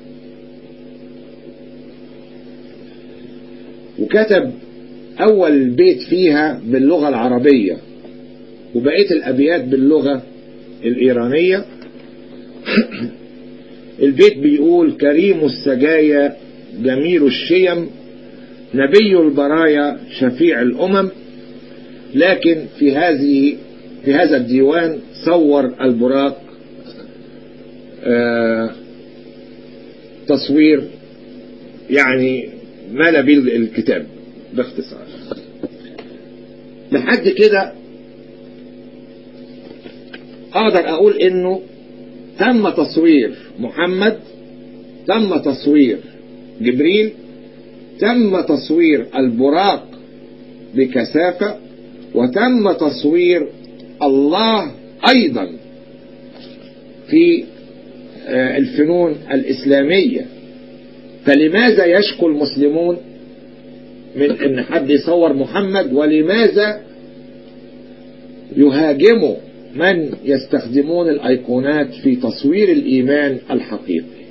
[SPEAKER 1] وكتب أول بيت فيها باللغة العربية وبقية الأبيات باللغة الإيرانية البيت بيقول كريم السجايا جميل الشيم نبي البرايا شفيع الأمم لكن في هذه في هذا الديوان صور البراق آه تصوير يعني مال به الكتاب باختصار لحد كده اقدر اقول انه تم تصوير محمد تم تصوير جبريل تم تصوير البراق بكثافة وتم تصوير الله أيضا في الفنون الإسلامية فلماذا يشكو المسلمون من أن حد يصور محمد ولماذا يهاجموا من يستخدمون الأيقونات في تصوير الإيمان الحقيقي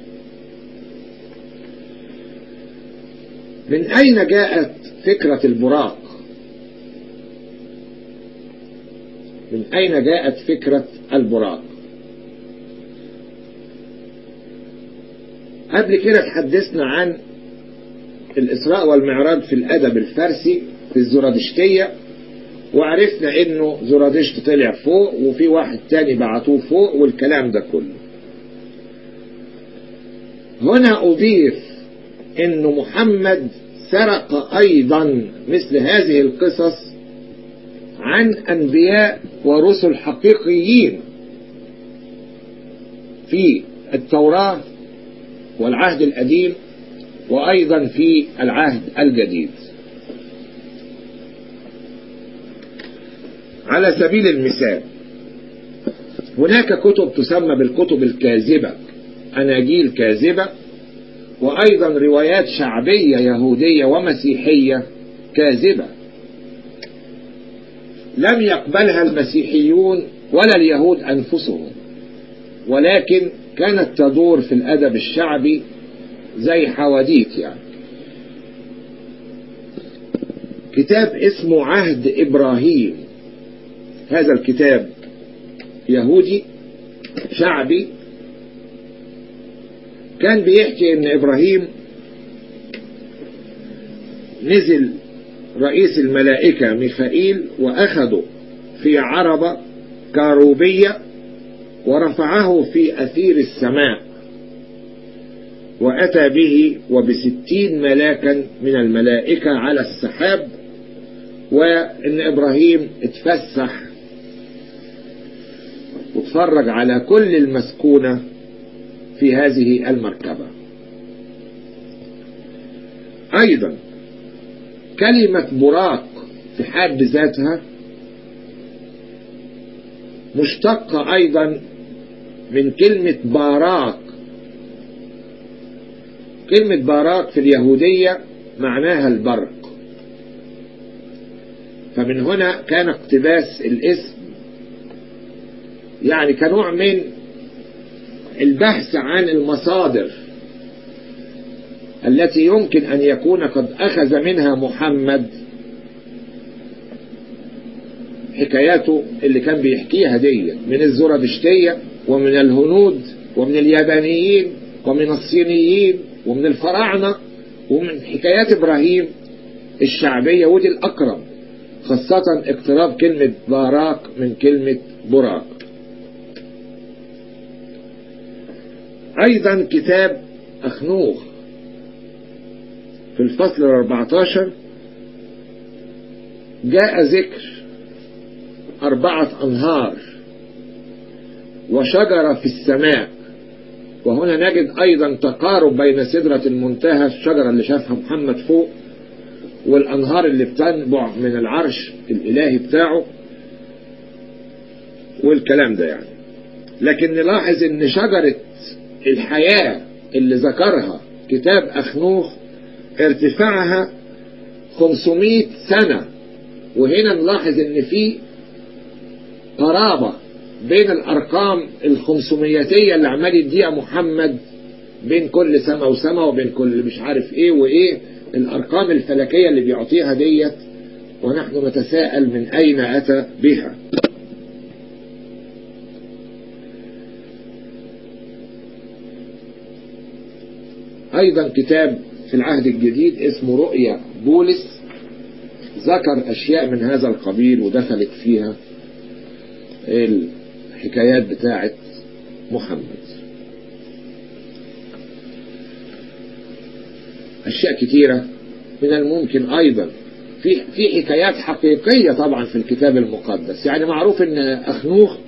[SPEAKER 1] من أين جاءت فكرة البراق من أين جاءت فكرة البراق قبل كده تحدثنا عن الإسراء والمعراج في الأدب الفارسي في الزرادشتية وعرفنا انه زرادشت طلع فوق وفي واحد تاني بعتوه فوق والكلام ده كله هنا أضيف انه محمد سرق ايضا مثل هذه القصص عن انبياء ورسل حقيقيين في التوراة والعهد القديم وايضا في العهد الجديد على سبيل المثال هناك كتب تسمى بالكتب الكاذبة أناجيل كاذبة وأيضا روايات شعبية يهودية ومسيحية كاذبة لم يقبلها المسيحيون ولا اليهود أنفسهم ولكن كانت تدور في الأدب الشعبي زي حواديت يعني كتاب اسمه عهد إبراهيم هذا الكتاب يهودي شعبي كان بيحكي ان ابراهيم نزل رئيس الملائكة ميخائيل واخده في عربة كاروبية ورفعه في اثير السماء واتى به وبستين ملاكا من الملائكة على السحاب وان ابراهيم اتفسح واتفرج على كل المسكونة في هذه المركبة أيضا كلمة براق في حد ذاتها مشتقة أيضا من كلمة باراك كلمة باراك في اليهودية معناها البرق فمن هنا كان اقتباس الاسم يعني كنوع من البحث عن المصادر التي يمكن أن يكون قد أخذ منها محمد حكاياته اللي كان بيحكيها دي من الزرادشتية ومن الهنود ومن اليابانيين ومن الصينيين ومن الفراعنة ومن حكايات إبراهيم الشعبية ودي الأقرب خاصة اقتراب كلمة باراك من كلمة براك أيضا كتاب أخنوخ في الفصل الأربعتاشر جاء ذكر أربعة أنهار وشجرة في السماء وهنا نجد أيضا تقارب بين سدرة المنتهى الشجرة اللي شافها محمد فوق والأنهار اللي بتنبع من العرش الإلهي بتاعه والكلام ده يعني لكن نلاحظ ان شجرة الحياة اللي ذكرها كتاب أخنوخ ارتفاعها 500 سنة وهنا نلاحظ ان في قرابة بين الأرقام الخمسميتية اللي عمال يديها محمد بين كل سماء وسماء وبين كل مش عارف ايه وايه الأرقام الفلكية اللي بيعطيها ديت ونحن نتساءل من أين أتى بها أيضا كتاب في العهد الجديد اسمه رؤيا بولس ذكر أشياء من هذا القبيل ودخلت فيها الحكايات بتاعة محمد أشياء كتيرة من الممكن أيضا في في حكايات حقيقية طبعا في الكتاب المقدس يعني معروف ان أخنوخ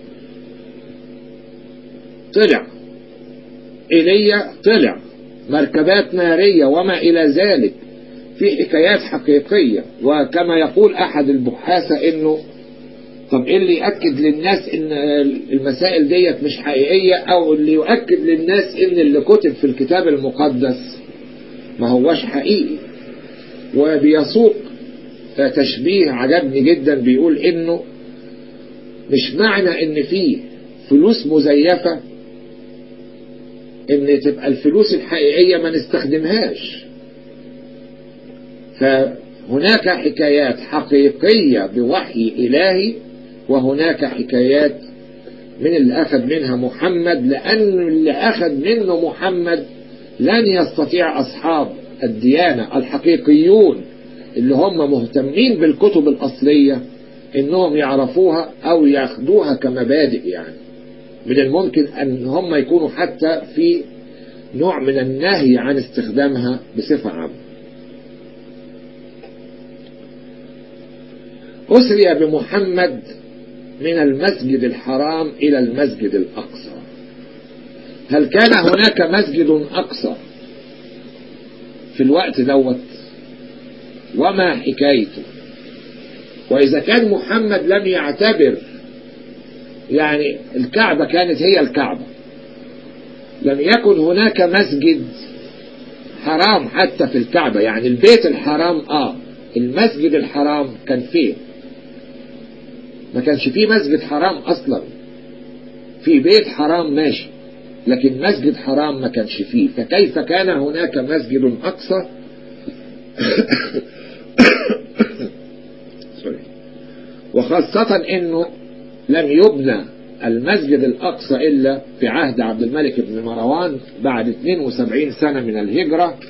[SPEAKER 1] طلع إيليا طلع مركبات نارية وما إلى ذلك في حكايات حقيقية وكما يقول أحد البحاثة إنه طب إيه اللي يأكد للناس إن المسائل ديت مش حقيقية أو اللي يؤكد للناس إن اللي كتب في الكتاب المقدس ما هوش حقيقي وبيسوق تشبيه عجبني جدا بيقول إنه مش معنى إن فيه فلوس مزيفة ان تبقى الفلوس الحقيقية ما نستخدمهاش فهناك حكايات حقيقية بوحي إلهي وهناك حكايات من اللي أخذ منها محمد لأن اللي أخذ منه محمد لن يستطيع أصحاب الديانة الحقيقيون اللي هم مهتمين بالكتب الأصلية إنهم يعرفوها أو ياخدوها كمبادئ يعني من الممكن أن هم يكونوا حتى في نوع من النهي عن استخدامها بصفة عامة أسري بمحمد من المسجد الحرام إلى المسجد الأقصى هل كان هناك مسجد أقصى في الوقت دوت وما حكايته وإذا كان محمد لم يعتبر يعني الكعبة كانت هي الكعبة لم يكن هناك مسجد حرام حتى في الكعبة يعني البيت الحرام آه المسجد الحرام كان فين ما كانش فيه مسجد حرام أصلا في بيت حرام ماشي لكن مسجد حرام ما كانش فيه فكيف كان هناك مسجد أقصى وخاصة انه لم يبنى المسجد الأقصى إلا في عهد عبد الملك بن مروان بعد 72 سنة من الهجرة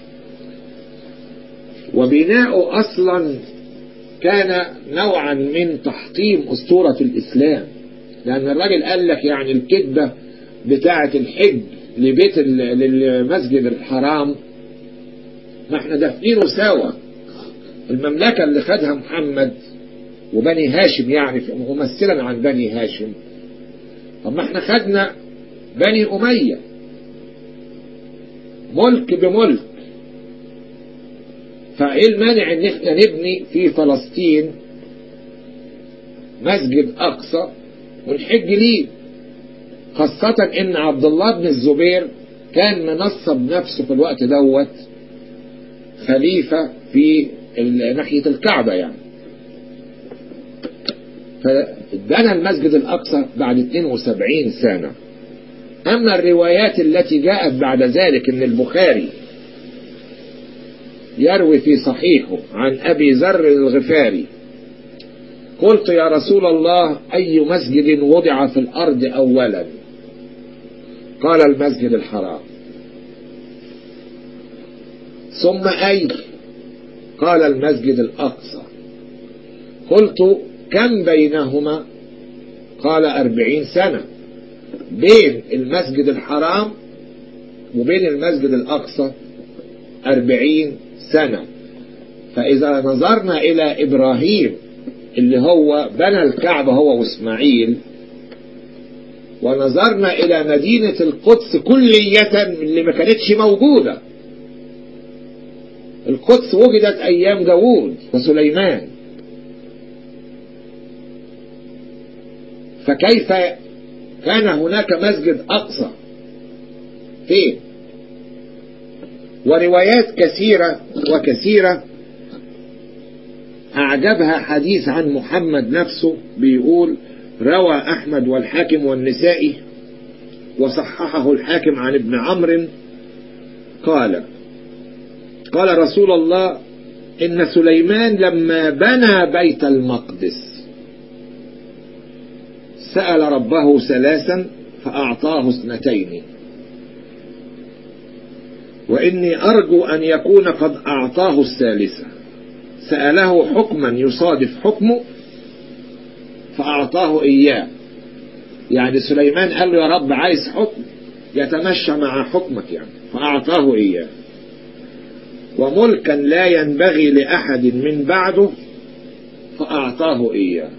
[SPEAKER 1] وبناؤه أصلا كان نوعا من تحطيم أسطورة الإسلام لأن الراجل قال لك يعني الكذبة بتاعة الحج لبيت للمسجد الحرام ما احنا دافنينه سوا المملكة اللي خدها محمد وبني هاشم يعني ممثلا عن بني هاشم طب ما احنا خدنا بني أمية ملك بملك فايه المانع ان احنا نبني في فلسطين مسجد اقصى ونحج ليه خاصة ان عبد الله بن الزبير كان منصب نفسه في الوقت دوت خليفة في ناحية الكعبة يعني فبنى المسجد الأقصى بعد 72 سنة أما الروايات التي جاءت بعد ذلك ان البخاري يروي في صحيحه عن أبي ذر الغفاري قلت يا رسول الله أي مسجد وضع في الأرض أولا قال المسجد الحرام ثم أي قال المسجد الأقصى قلت كم بينهما قال أربعين سنة بين المسجد الحرام وبين المسجد الأقصى أربعين سنة فإذا نظرنا إلى إبراهيم اللي هو بنى الكعبة هو وإسماعيل ونظرنا إلى مدينة القدس كلية اللي ما كانتش موجودة القدس وجدت أيام داوود وسليمان فكيف كان هناك مسجد أقصى فين وروايات كثيرة وكثيرة أعجبها حديث عن محمد نفسه بيقول روى أحمد والحاكم والنسائي وصححه الحاكم عن ابن عمرو قال قال رسول الله إن سليمان لما بنى بيت المقدس سأل ربه ثلاثا فأعطاه اثنتين وإني أرجو أن يكون قد أعطاه الثالثة سأله حكما يصادف حكمه فأعطاه إياه يعني سليمان قال له يا رب عايز حكم يتمشى مع حكمك يعني فأعطاه إياه وملكا لا ينبغي لأحد من بعده فأعطاه إياه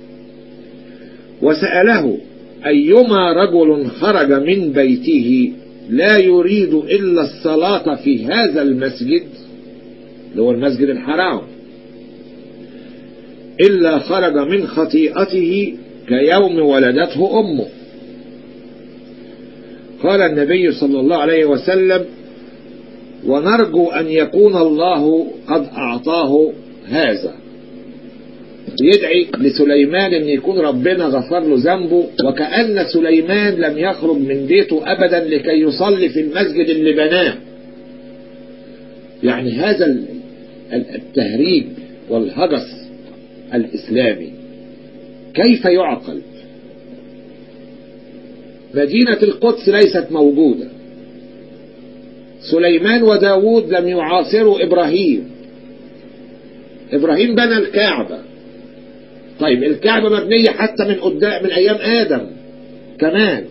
[SPEAKER 1] وسأله أيما رجل خرج من بيته لا يريد إلا الصلاة في هذا المسجد اللي هو المسجد الحرام إلا خرج من خطيئته كيوم ولدته أمه قال النبي صلى الله عليه وسلم ونرجو أن يكون الله قد أعطاه هذا يدعي لسليمان أن يكون ربنا غفر له ذنبه وكأن سليمان لم يخرج من بيته أبدا لكي يصلي في المسجد اللي بناه يعني هذا التهريج والهجس الإسلامي كيف يعقل مدينة القدس ليست موجودة سليمان وداود لم يعاصروا إبراهيم إبراهيم بنى الكعبة طيب الكعبة مبنية حتى من قدام من أيام آدم كمان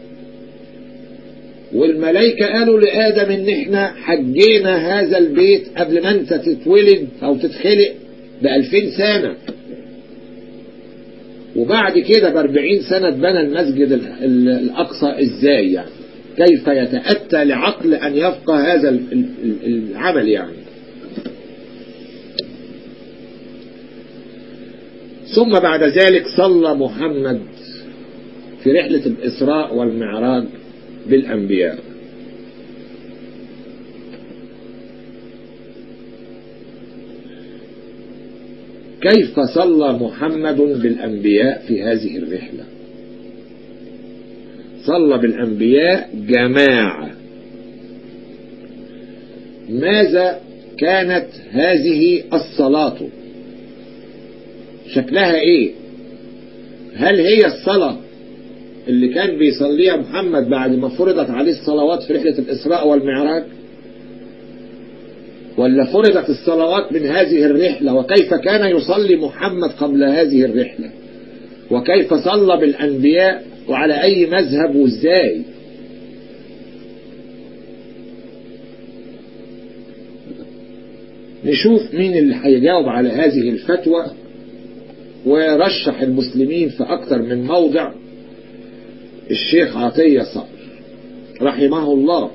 [SPEAKER 1] والملائكة قالوا لآدم إن إحنا حجينا هذا البيت قبل ما أنت تتولد أو تتخلق بألفين سنة وبعد كده بأربعين سنة بنى المسجد الأقصى إزاي يعني كيف يتأتى لعقل أن يفقه هذا العمل يعني ثم بعد ذلك صلى محمد في رحلة الإسراء والمعراج بالأنبياء كيف صلى محمد بالأنبياء في هذه الرحلة صلى بالأنبياء جماعة ماذا كانت هذه الصلاة شكلها ايه هل هي الصلاة اللي كان بيصليها محمد بعد ما فرضت عليه الصلوات في رحلة الإسراء والمعراج ولا فرضت الصلوات من هذه الرحلة وكيف كان يصلي محمد قبل هذه الرحلة وكيف صلى بالأنبياء وعلى أي مذهب وازاي نشوف مين اللي هيجاوب على هذه الفتوى ورشح المسلمين في أكثر من موضع الشيخ عطية صقر رحمه الله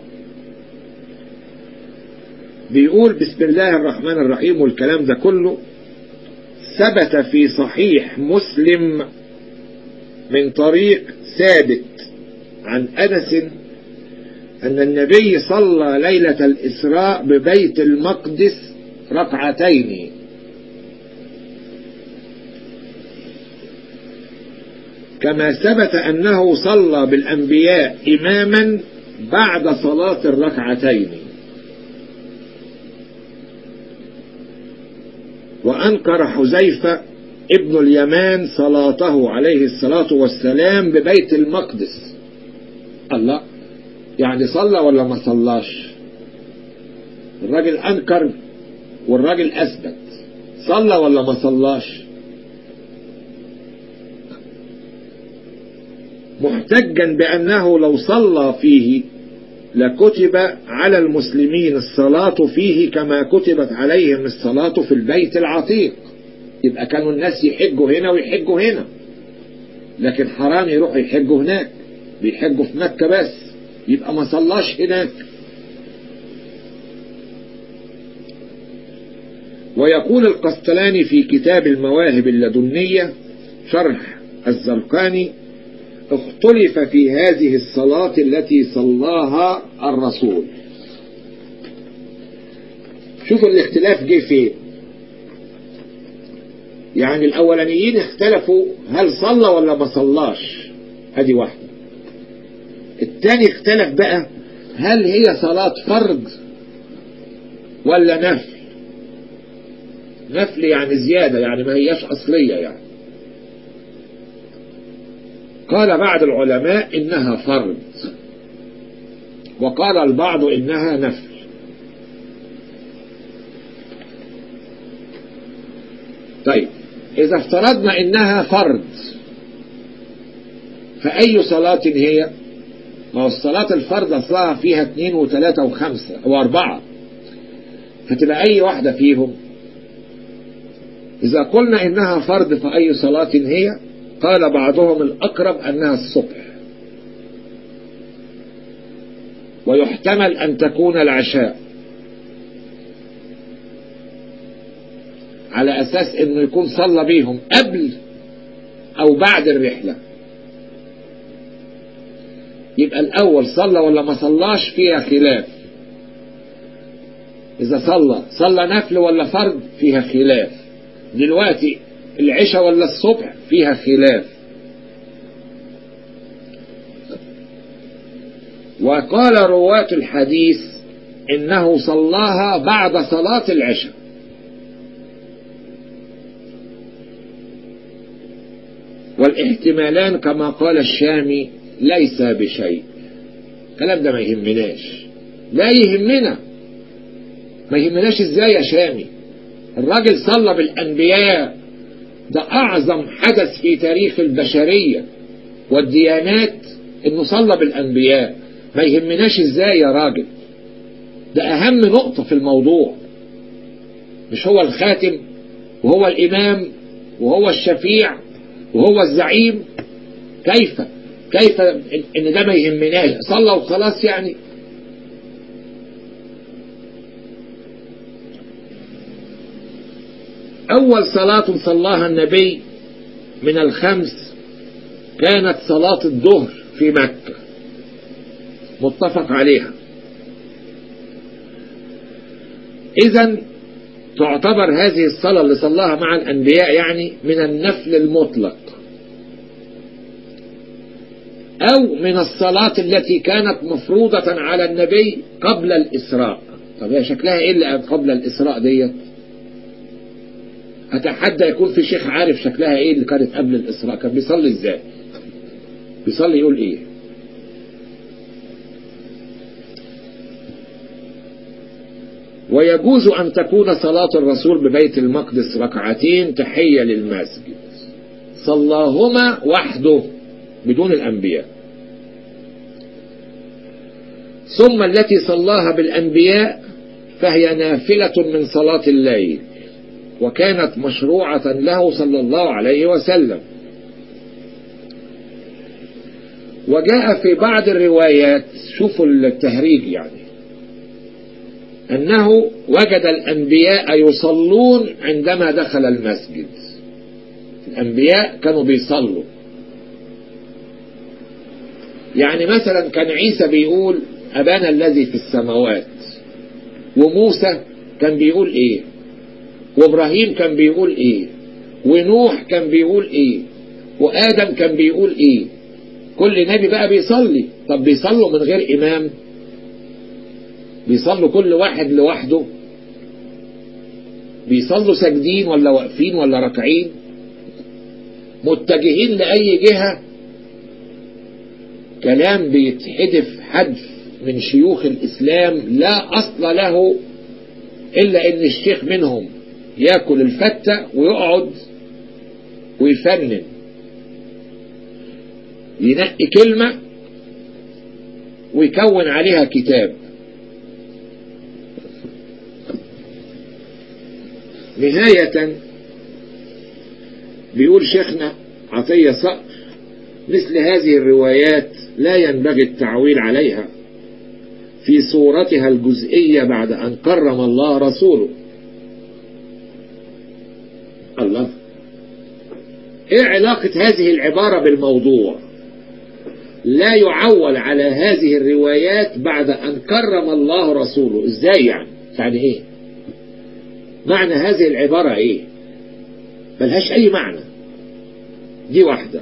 [SPEAKER 1] بيقول بسم الله الرحمن الرحيم والكلام ده كله ثبت في صحيح مسلم من طريق ثابت عن أنس أن النبي صلى ليلة الإسراء ببيت المقدس ركعتين كما ثبت أنه صلى بالأنبياء إماما بعد صلاة الركعتين وأنكر حذيفة ابن اليمان صلاته عليه الصلاة والسلام ببيت المقدس الله يعني صلى ولا ما صلاش الراجل أنكر والراجل أثبت صلى ولا ما صلاش محتجا بأنه لو صلى فيه لكتب على المسلمين الصلاة فيه كما كتبت عليهم الصلاة في البيت العتيق يبقى كانوا الناس يحجوا هنا ويحجوا هنا لكن حرام يروحوا يحجوا هناك بيحجوا في مكة بس يبقى ما صلاش هناك ويقول القسطلاني في كتاب المواهب اللدنية شرح الزرقاني اختلف في هذه الصلاة التي صلاها الرسول شوفوا الاختلاف جه فين يعني الأولانيين اختلفوا هل صلى ولا ما صلاش هذه واحدة الثاني اختلف بقى هل هي صلاة فرض ولا نفل نفل يعني زيادة يعني ما هياش أصلية يعني قال بعض العلماء إنها فرض وقال البعض إنها نفل طيب إذا افترضنا إنها فرض فأي صلاة هي ما هو الصلاة الفرض أصلها فيها اثنين وثلاثة وخمسة وأربعة فتبقى أي واحدة فيهم إذا قلنا إنها فرض فأي صلاة هي قال بعضهم الأقرب أنها الصبح ويحتمل أن تكون العشاء على أساس أنه يكون صلى بيهم قبل أو بعد الرحلة يبقى الأول صلى ولا ما صلاش فيها خلاف إذا صلى صلى نفل ولا فرض فيها خلاف دلوقتي العشاء ولا الصبح فيها خلاف وقال رواة الحديث إنه صلاها بعد صلاة العشاء والاحتمالان كما قال الشامي ليس بشيء الكلام ده ما يهمناش لا يهمنا ما يهمناش ازاي يا شامي الراجل صلى بالأنبياء ده أعظم حدث في تاريخ البشرية والديانات إنه صلى بالأنبياء ما يهمناش إزاي يا راجل ده أهم نقطة في الموضوع مش هو الخاتم وهو الإمام وهو الشفيع وهو الزعيم كيف كيف إن ده ما يهمناش صلى وخلاص يعني أول صلاة صلاها النبي من الخمس كانت صلاة الظهر في مكة متفق عليها إذا تعتبر هذه الصلاة اللي صلاها مع الأنبياء يعني من النفل المطلق أو من الصلاة التي كانت مفروضة على النبي قبل الإسراء طب هي شكلها إيه اللي قبل الإسراء ديت أتحدى يكون في شيخ عارف شكلها إيه اللي كانت قبل الإسراء كان بيصلي إزاي بيصلي يقول إيه ويجوز أن تكون صلاة الرسول ببيت المقدس ركعتين تحية للمسجد صلاهما وحده بدون الأنبياء ثم التي صلاها بالأنبياء فهي نافلة من صلاة الليل وكانت مشروعة له صلى الله عليه وسلم وجاء في بعض الروايات شوفوا التهريج يعني أنه وجد الأنبياء يصلون عندما دخل المسجد الأنبياء كانوا بيصلوا يعني مثلا كان عيسى بيقول أبانا الذي في السماوات وموسى كان بيقول إيه وإبراهيم كان بيقول إيه ونوح كان بيقول إيه وآدم كان بيقول إيه كل نبي بقى بيصلي طب بيصلوا من غير إمام بيصلوا كل واحد لوحده بيصلوا ساجدين ولا واقفين ولا راكعين متجهين لأي جهة كلام بيتحدف حدف من شيوخ الإسلام لا أصل له إلا إن الشيخ منهم ياكل الفتة ويقعد ويفنن ينقي كلمة ويكون عليها كتاب نهاية بيقول شيخنا عطية صقر مثل هذه الروايات لا ينبغي التعويل عليها في صورتها الجزئية بعد أن كرم الله رسوله الله ايه علاقة هذه العبارة بالموضوع لا يعول على هذه الروايات بعد أن كرم الله رسوله ازاي يعني يعني ايه معنى هذه العبارة ايه ملهاش اي معنى دي واحدة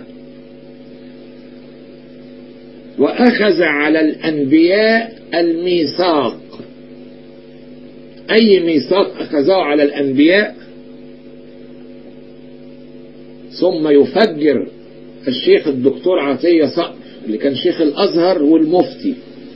[SPEAKER 1] وأخذ على الأنبياء الميثاق أي ميثاق أخذه على الأنبياء ثم يفجر الشيخ الدكتور عطية صقر اللي كان شيخ الأزهر والمفتي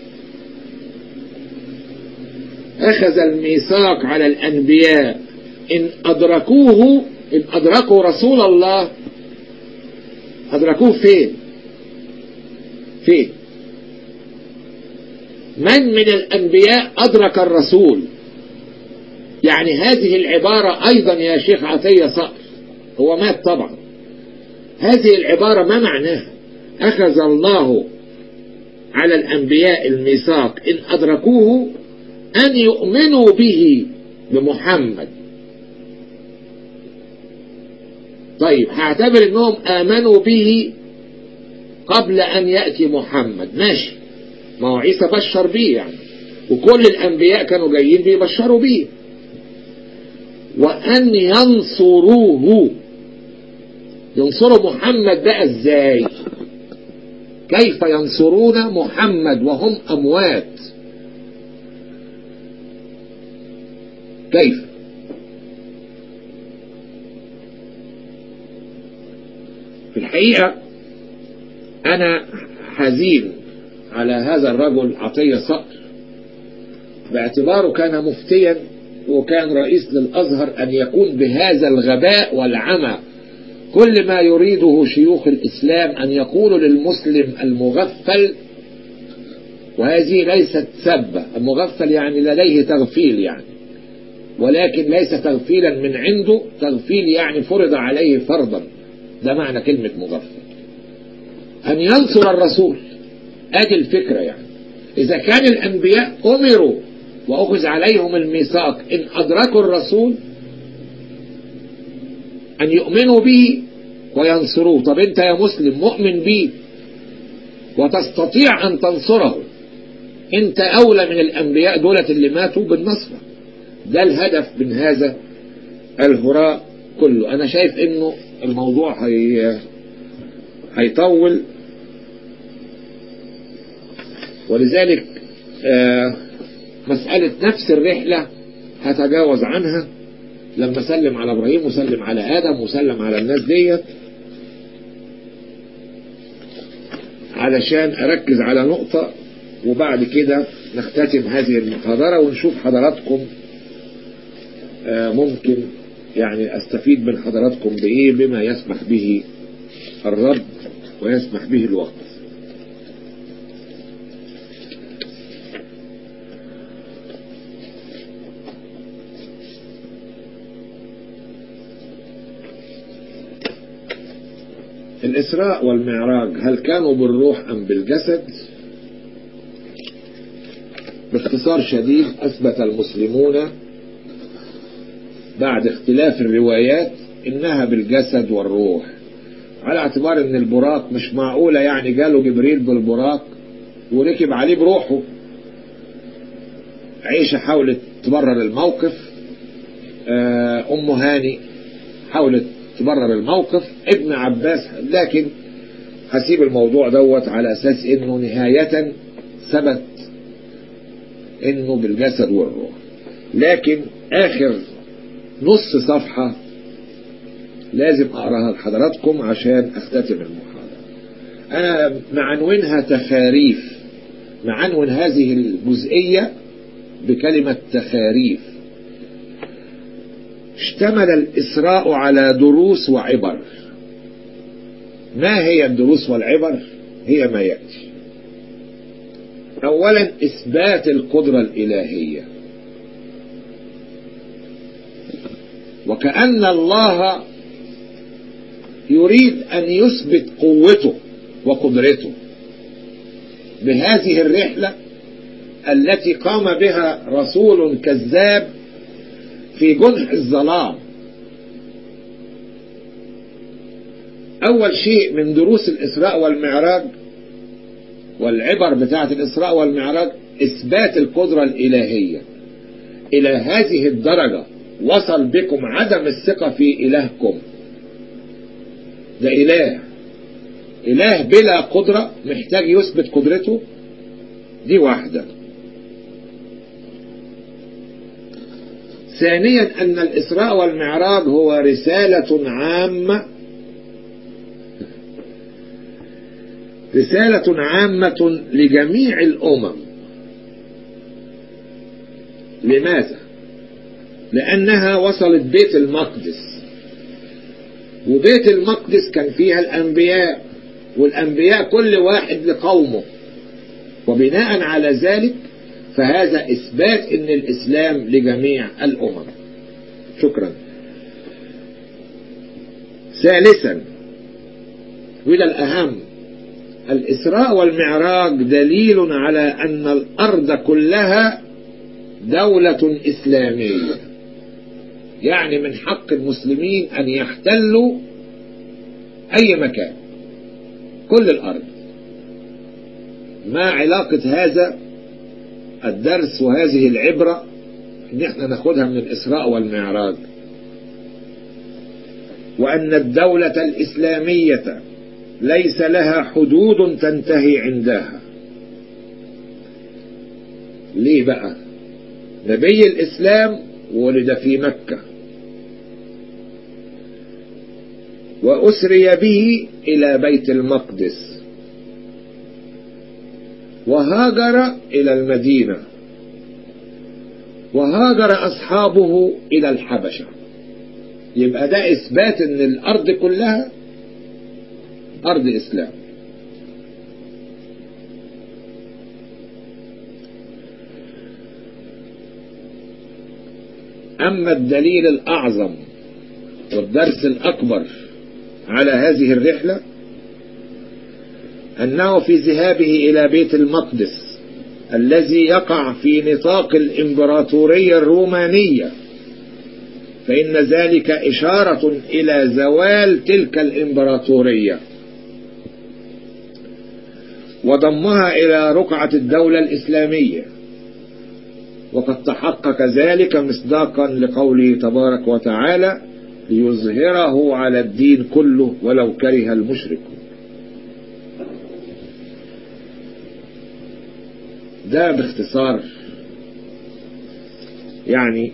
[SPEAKER 1] أخذ الميثاق على الأنبياء إن أدركوه إن أدركوا رسول الله أدركوه فين فين من من الأنبياء أدرك الرسول يعني هذه العبارة أيضا يا شيخ عطية صقر هو مات طبعا هذه العبارة ما معناها أخذ الله على الأنبياء الميثاق إن أدركوه أن يؤمنوا به بمحمد طيب هعتبر انهم امنوا به قبل ان يأتي محمد ماشي ما هو عيسى بشر بيه يعني وكل الانبياء كانوا جايين بيبشروا بيه وان ينصروه ينصروا محمد بقى ازاي كيف ينصرون محمد وهم اموات كيف في الحقيقة أنا حزين على هذا الرجل عطية صقر باعتباره كان مفتيا وكان رئيس للأزهر أن يكون بهذا الغباء والعمى كل ما يريده شيوخ الإسلام أن يقولوا للمسلم المغفل وهذه ليست سبة المغفل يعني لديه تغفيل يعني ولكن ليس تغفيلا من عنده تغفيل يعني فرض عليه فرضا ده معنى كلمة مغفل أن ينصر الرسول أدي الفكرة يعني إذا كان الأنبياء أمروا وأخذ عليهم الميثاق إن أدركوا الرسول أن يؤمنوا به وينصروه طب أنت يا مسلم مؤمن به وتستطيع أن تنصره أنت أولى من الأنبياء دولة اللي ماتوا بالنصرة ده الهدف من هذا الهراء كله أنا شايف إنه الموضوع هي هيطول ولذلك آه مسألة نفس الرحلة هتجاوز عنها لما سلم على ابراهيم وسلم على ادم وسلم على الناس ديت علشان اركز على نقطة وبعد كده نختتم هذه المحاضرة ونشوف حضراتكم آه ممكن يعني استفيد من حضراتكم بايه بما يسمح به الرب ويسمح به الوقت الإسراء والمعراج هل كانوا بالروح أم بالجسد باختصار شديد أثبت المسلمون بعد اختلاف الروايات إنها بالجسد والروح على اعتبار ان البراق مش معقولة يعني جاله جبريل بالبراق وركب عليه بروحه عيشة حاولت تبرر الموقف أم هاني حاولت تبرر الموقف ابن عباس لكن هسيب الموضوع دوت على اساس انه نهاية ثبت انه بالجسد والروح لكن اخر نص صفحة لازم أقراها لحضراتكم عشان أختتم المحاضرة أنا معنونها تخاريف معنون هذه الجزئية بكلمة تخاريف اشتمل الإسراء على دروس وعبر ما هي الدروس والعبر هي ما يأتي أولا إثبات القدرة الإلهية وكأن الله يريد أن يثبت قوته وقدرته بهذه الرحلة التي قام بها رسول كذاب في جنح الظلام أول شيء من دروس الإسراء والمعراج والعبر بتاعة الإسراء والمعراج إثبات القدرة الإلهية إلى هذه الدرجة وصل بكم عدم الثقة في إلهكم ده إله إله بلا قدرة محتاج يثبت قدرته دي واحدة ثانيا أن الإسراء والمعراج هو رسالة عامة رسالة عامة لجميع الأمم لماذا؟ لأنها وصلت بيت المقدس وبيت المقدس كان فيها الأنبياء والأنبياء كل واحد لقومه وبناء على ذلك فهذا إثبات أن الإسلام لجميع الأمم شكرا ثالثا وإلى الأهم الإسراء والمعراج دليل على أن الأرض كلها دولة إسلامية يعني من حق المسلمين أن يحتلوا أي مكان كل الأرض ما علاقة هذا الدرس وهذه العبرة ان احنا ناخدها من الإسراء والمعراج وأن الدولة الإسلامية ليس لها حدود تنتهي عندها ليه بقى نبي الإسلام ولد في مكة وأسري به إلى بيت المقدس وهاجر إلى المدينة وهاجر أصحابه إلى الحبشة يبقى ده إثبات أن الأرض كلها أرض إسلام أما الدليل الأعظم والدرس الأكبر على هذه الرحلة أنه في ذهابه إلى بيت المقدس الذي يقع في نطاق الإمبراطورية الرومانية فإن ذلك إشارة إلى زوال تلك الإمبراطورية وضمها إلى رقعة الدولة الإسلامية وقد تحقق ذلك مصداقا لقوله تبارك وتعالى ليظهره على الدين كله ولو كره المشركون ده باختصار يعني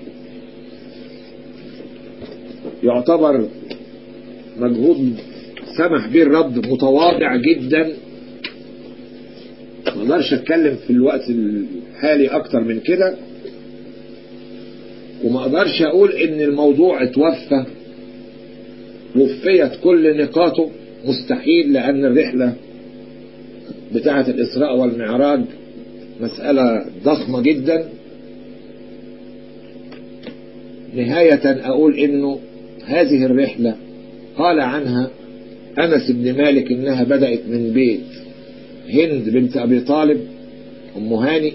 [SPEAKER 1] يعتبر مجهود سمح به الرب متواضع جدا ما اقدرش اتكلم في الوقت الحالي اكتر من كده وما اقدرش اقول ان الموضوع اتوفى وفيت كل نقاطه مستحيل لان الرحلة بتاعة الاسراء والمعراج مسألة ضخمة جدا نهاية اقول انه هذه الرحلة قال عنها انس بن مالك انها بدأت من بيت هند بنت ابي طالب ام هاني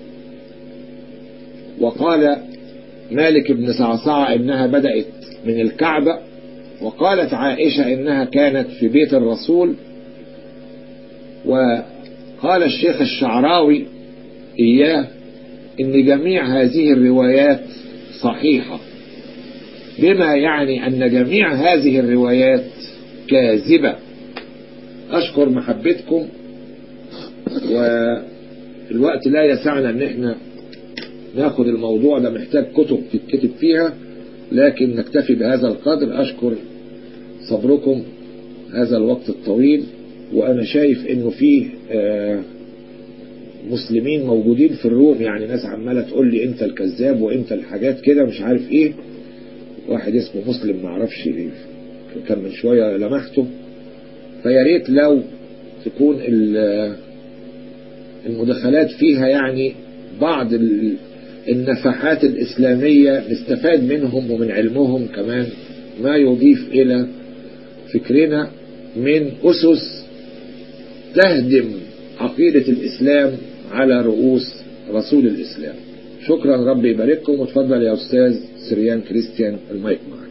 [SPEAKER 1] وقال مالك بن صعصعة انها بدأت من الكعبة وقالت عائشة انها كانت في بيت الرسول وقال الشيخ الشعراوي اياه ان جميع هذه الروايات صحيحة بما يعني ان جميع هذه الروايات كاذبة اشكر محبتكم والوقت لا يسعنا ان احنا ناخد الموضوع ده محتاج كتب تتكتب فيها لكن نكتفي بهذا القدر أشكر صبركم هذا الوقت الطويل وأنا شايف إنه فيه آه مسلمين موجودين في الروم يعني ناس عمالة تقول لي أنت الكذاب وأنت الحاجات كده مش عارف إيه واحد اسمه مسلم معرفش كان من شوية لمحته فيا ريت لو تكون المداخلات فيها يعني بعض النفحات الإسلامية نستفاد منهم ومن علمهم كمان ما يضيف إلى فكرنا من أسس تهدم عقيدة الإسلام على رؤوس رسول الإسلام شكرا ربي يبارككم وتفضل يا أستاذ سريان كريستيان المايك معك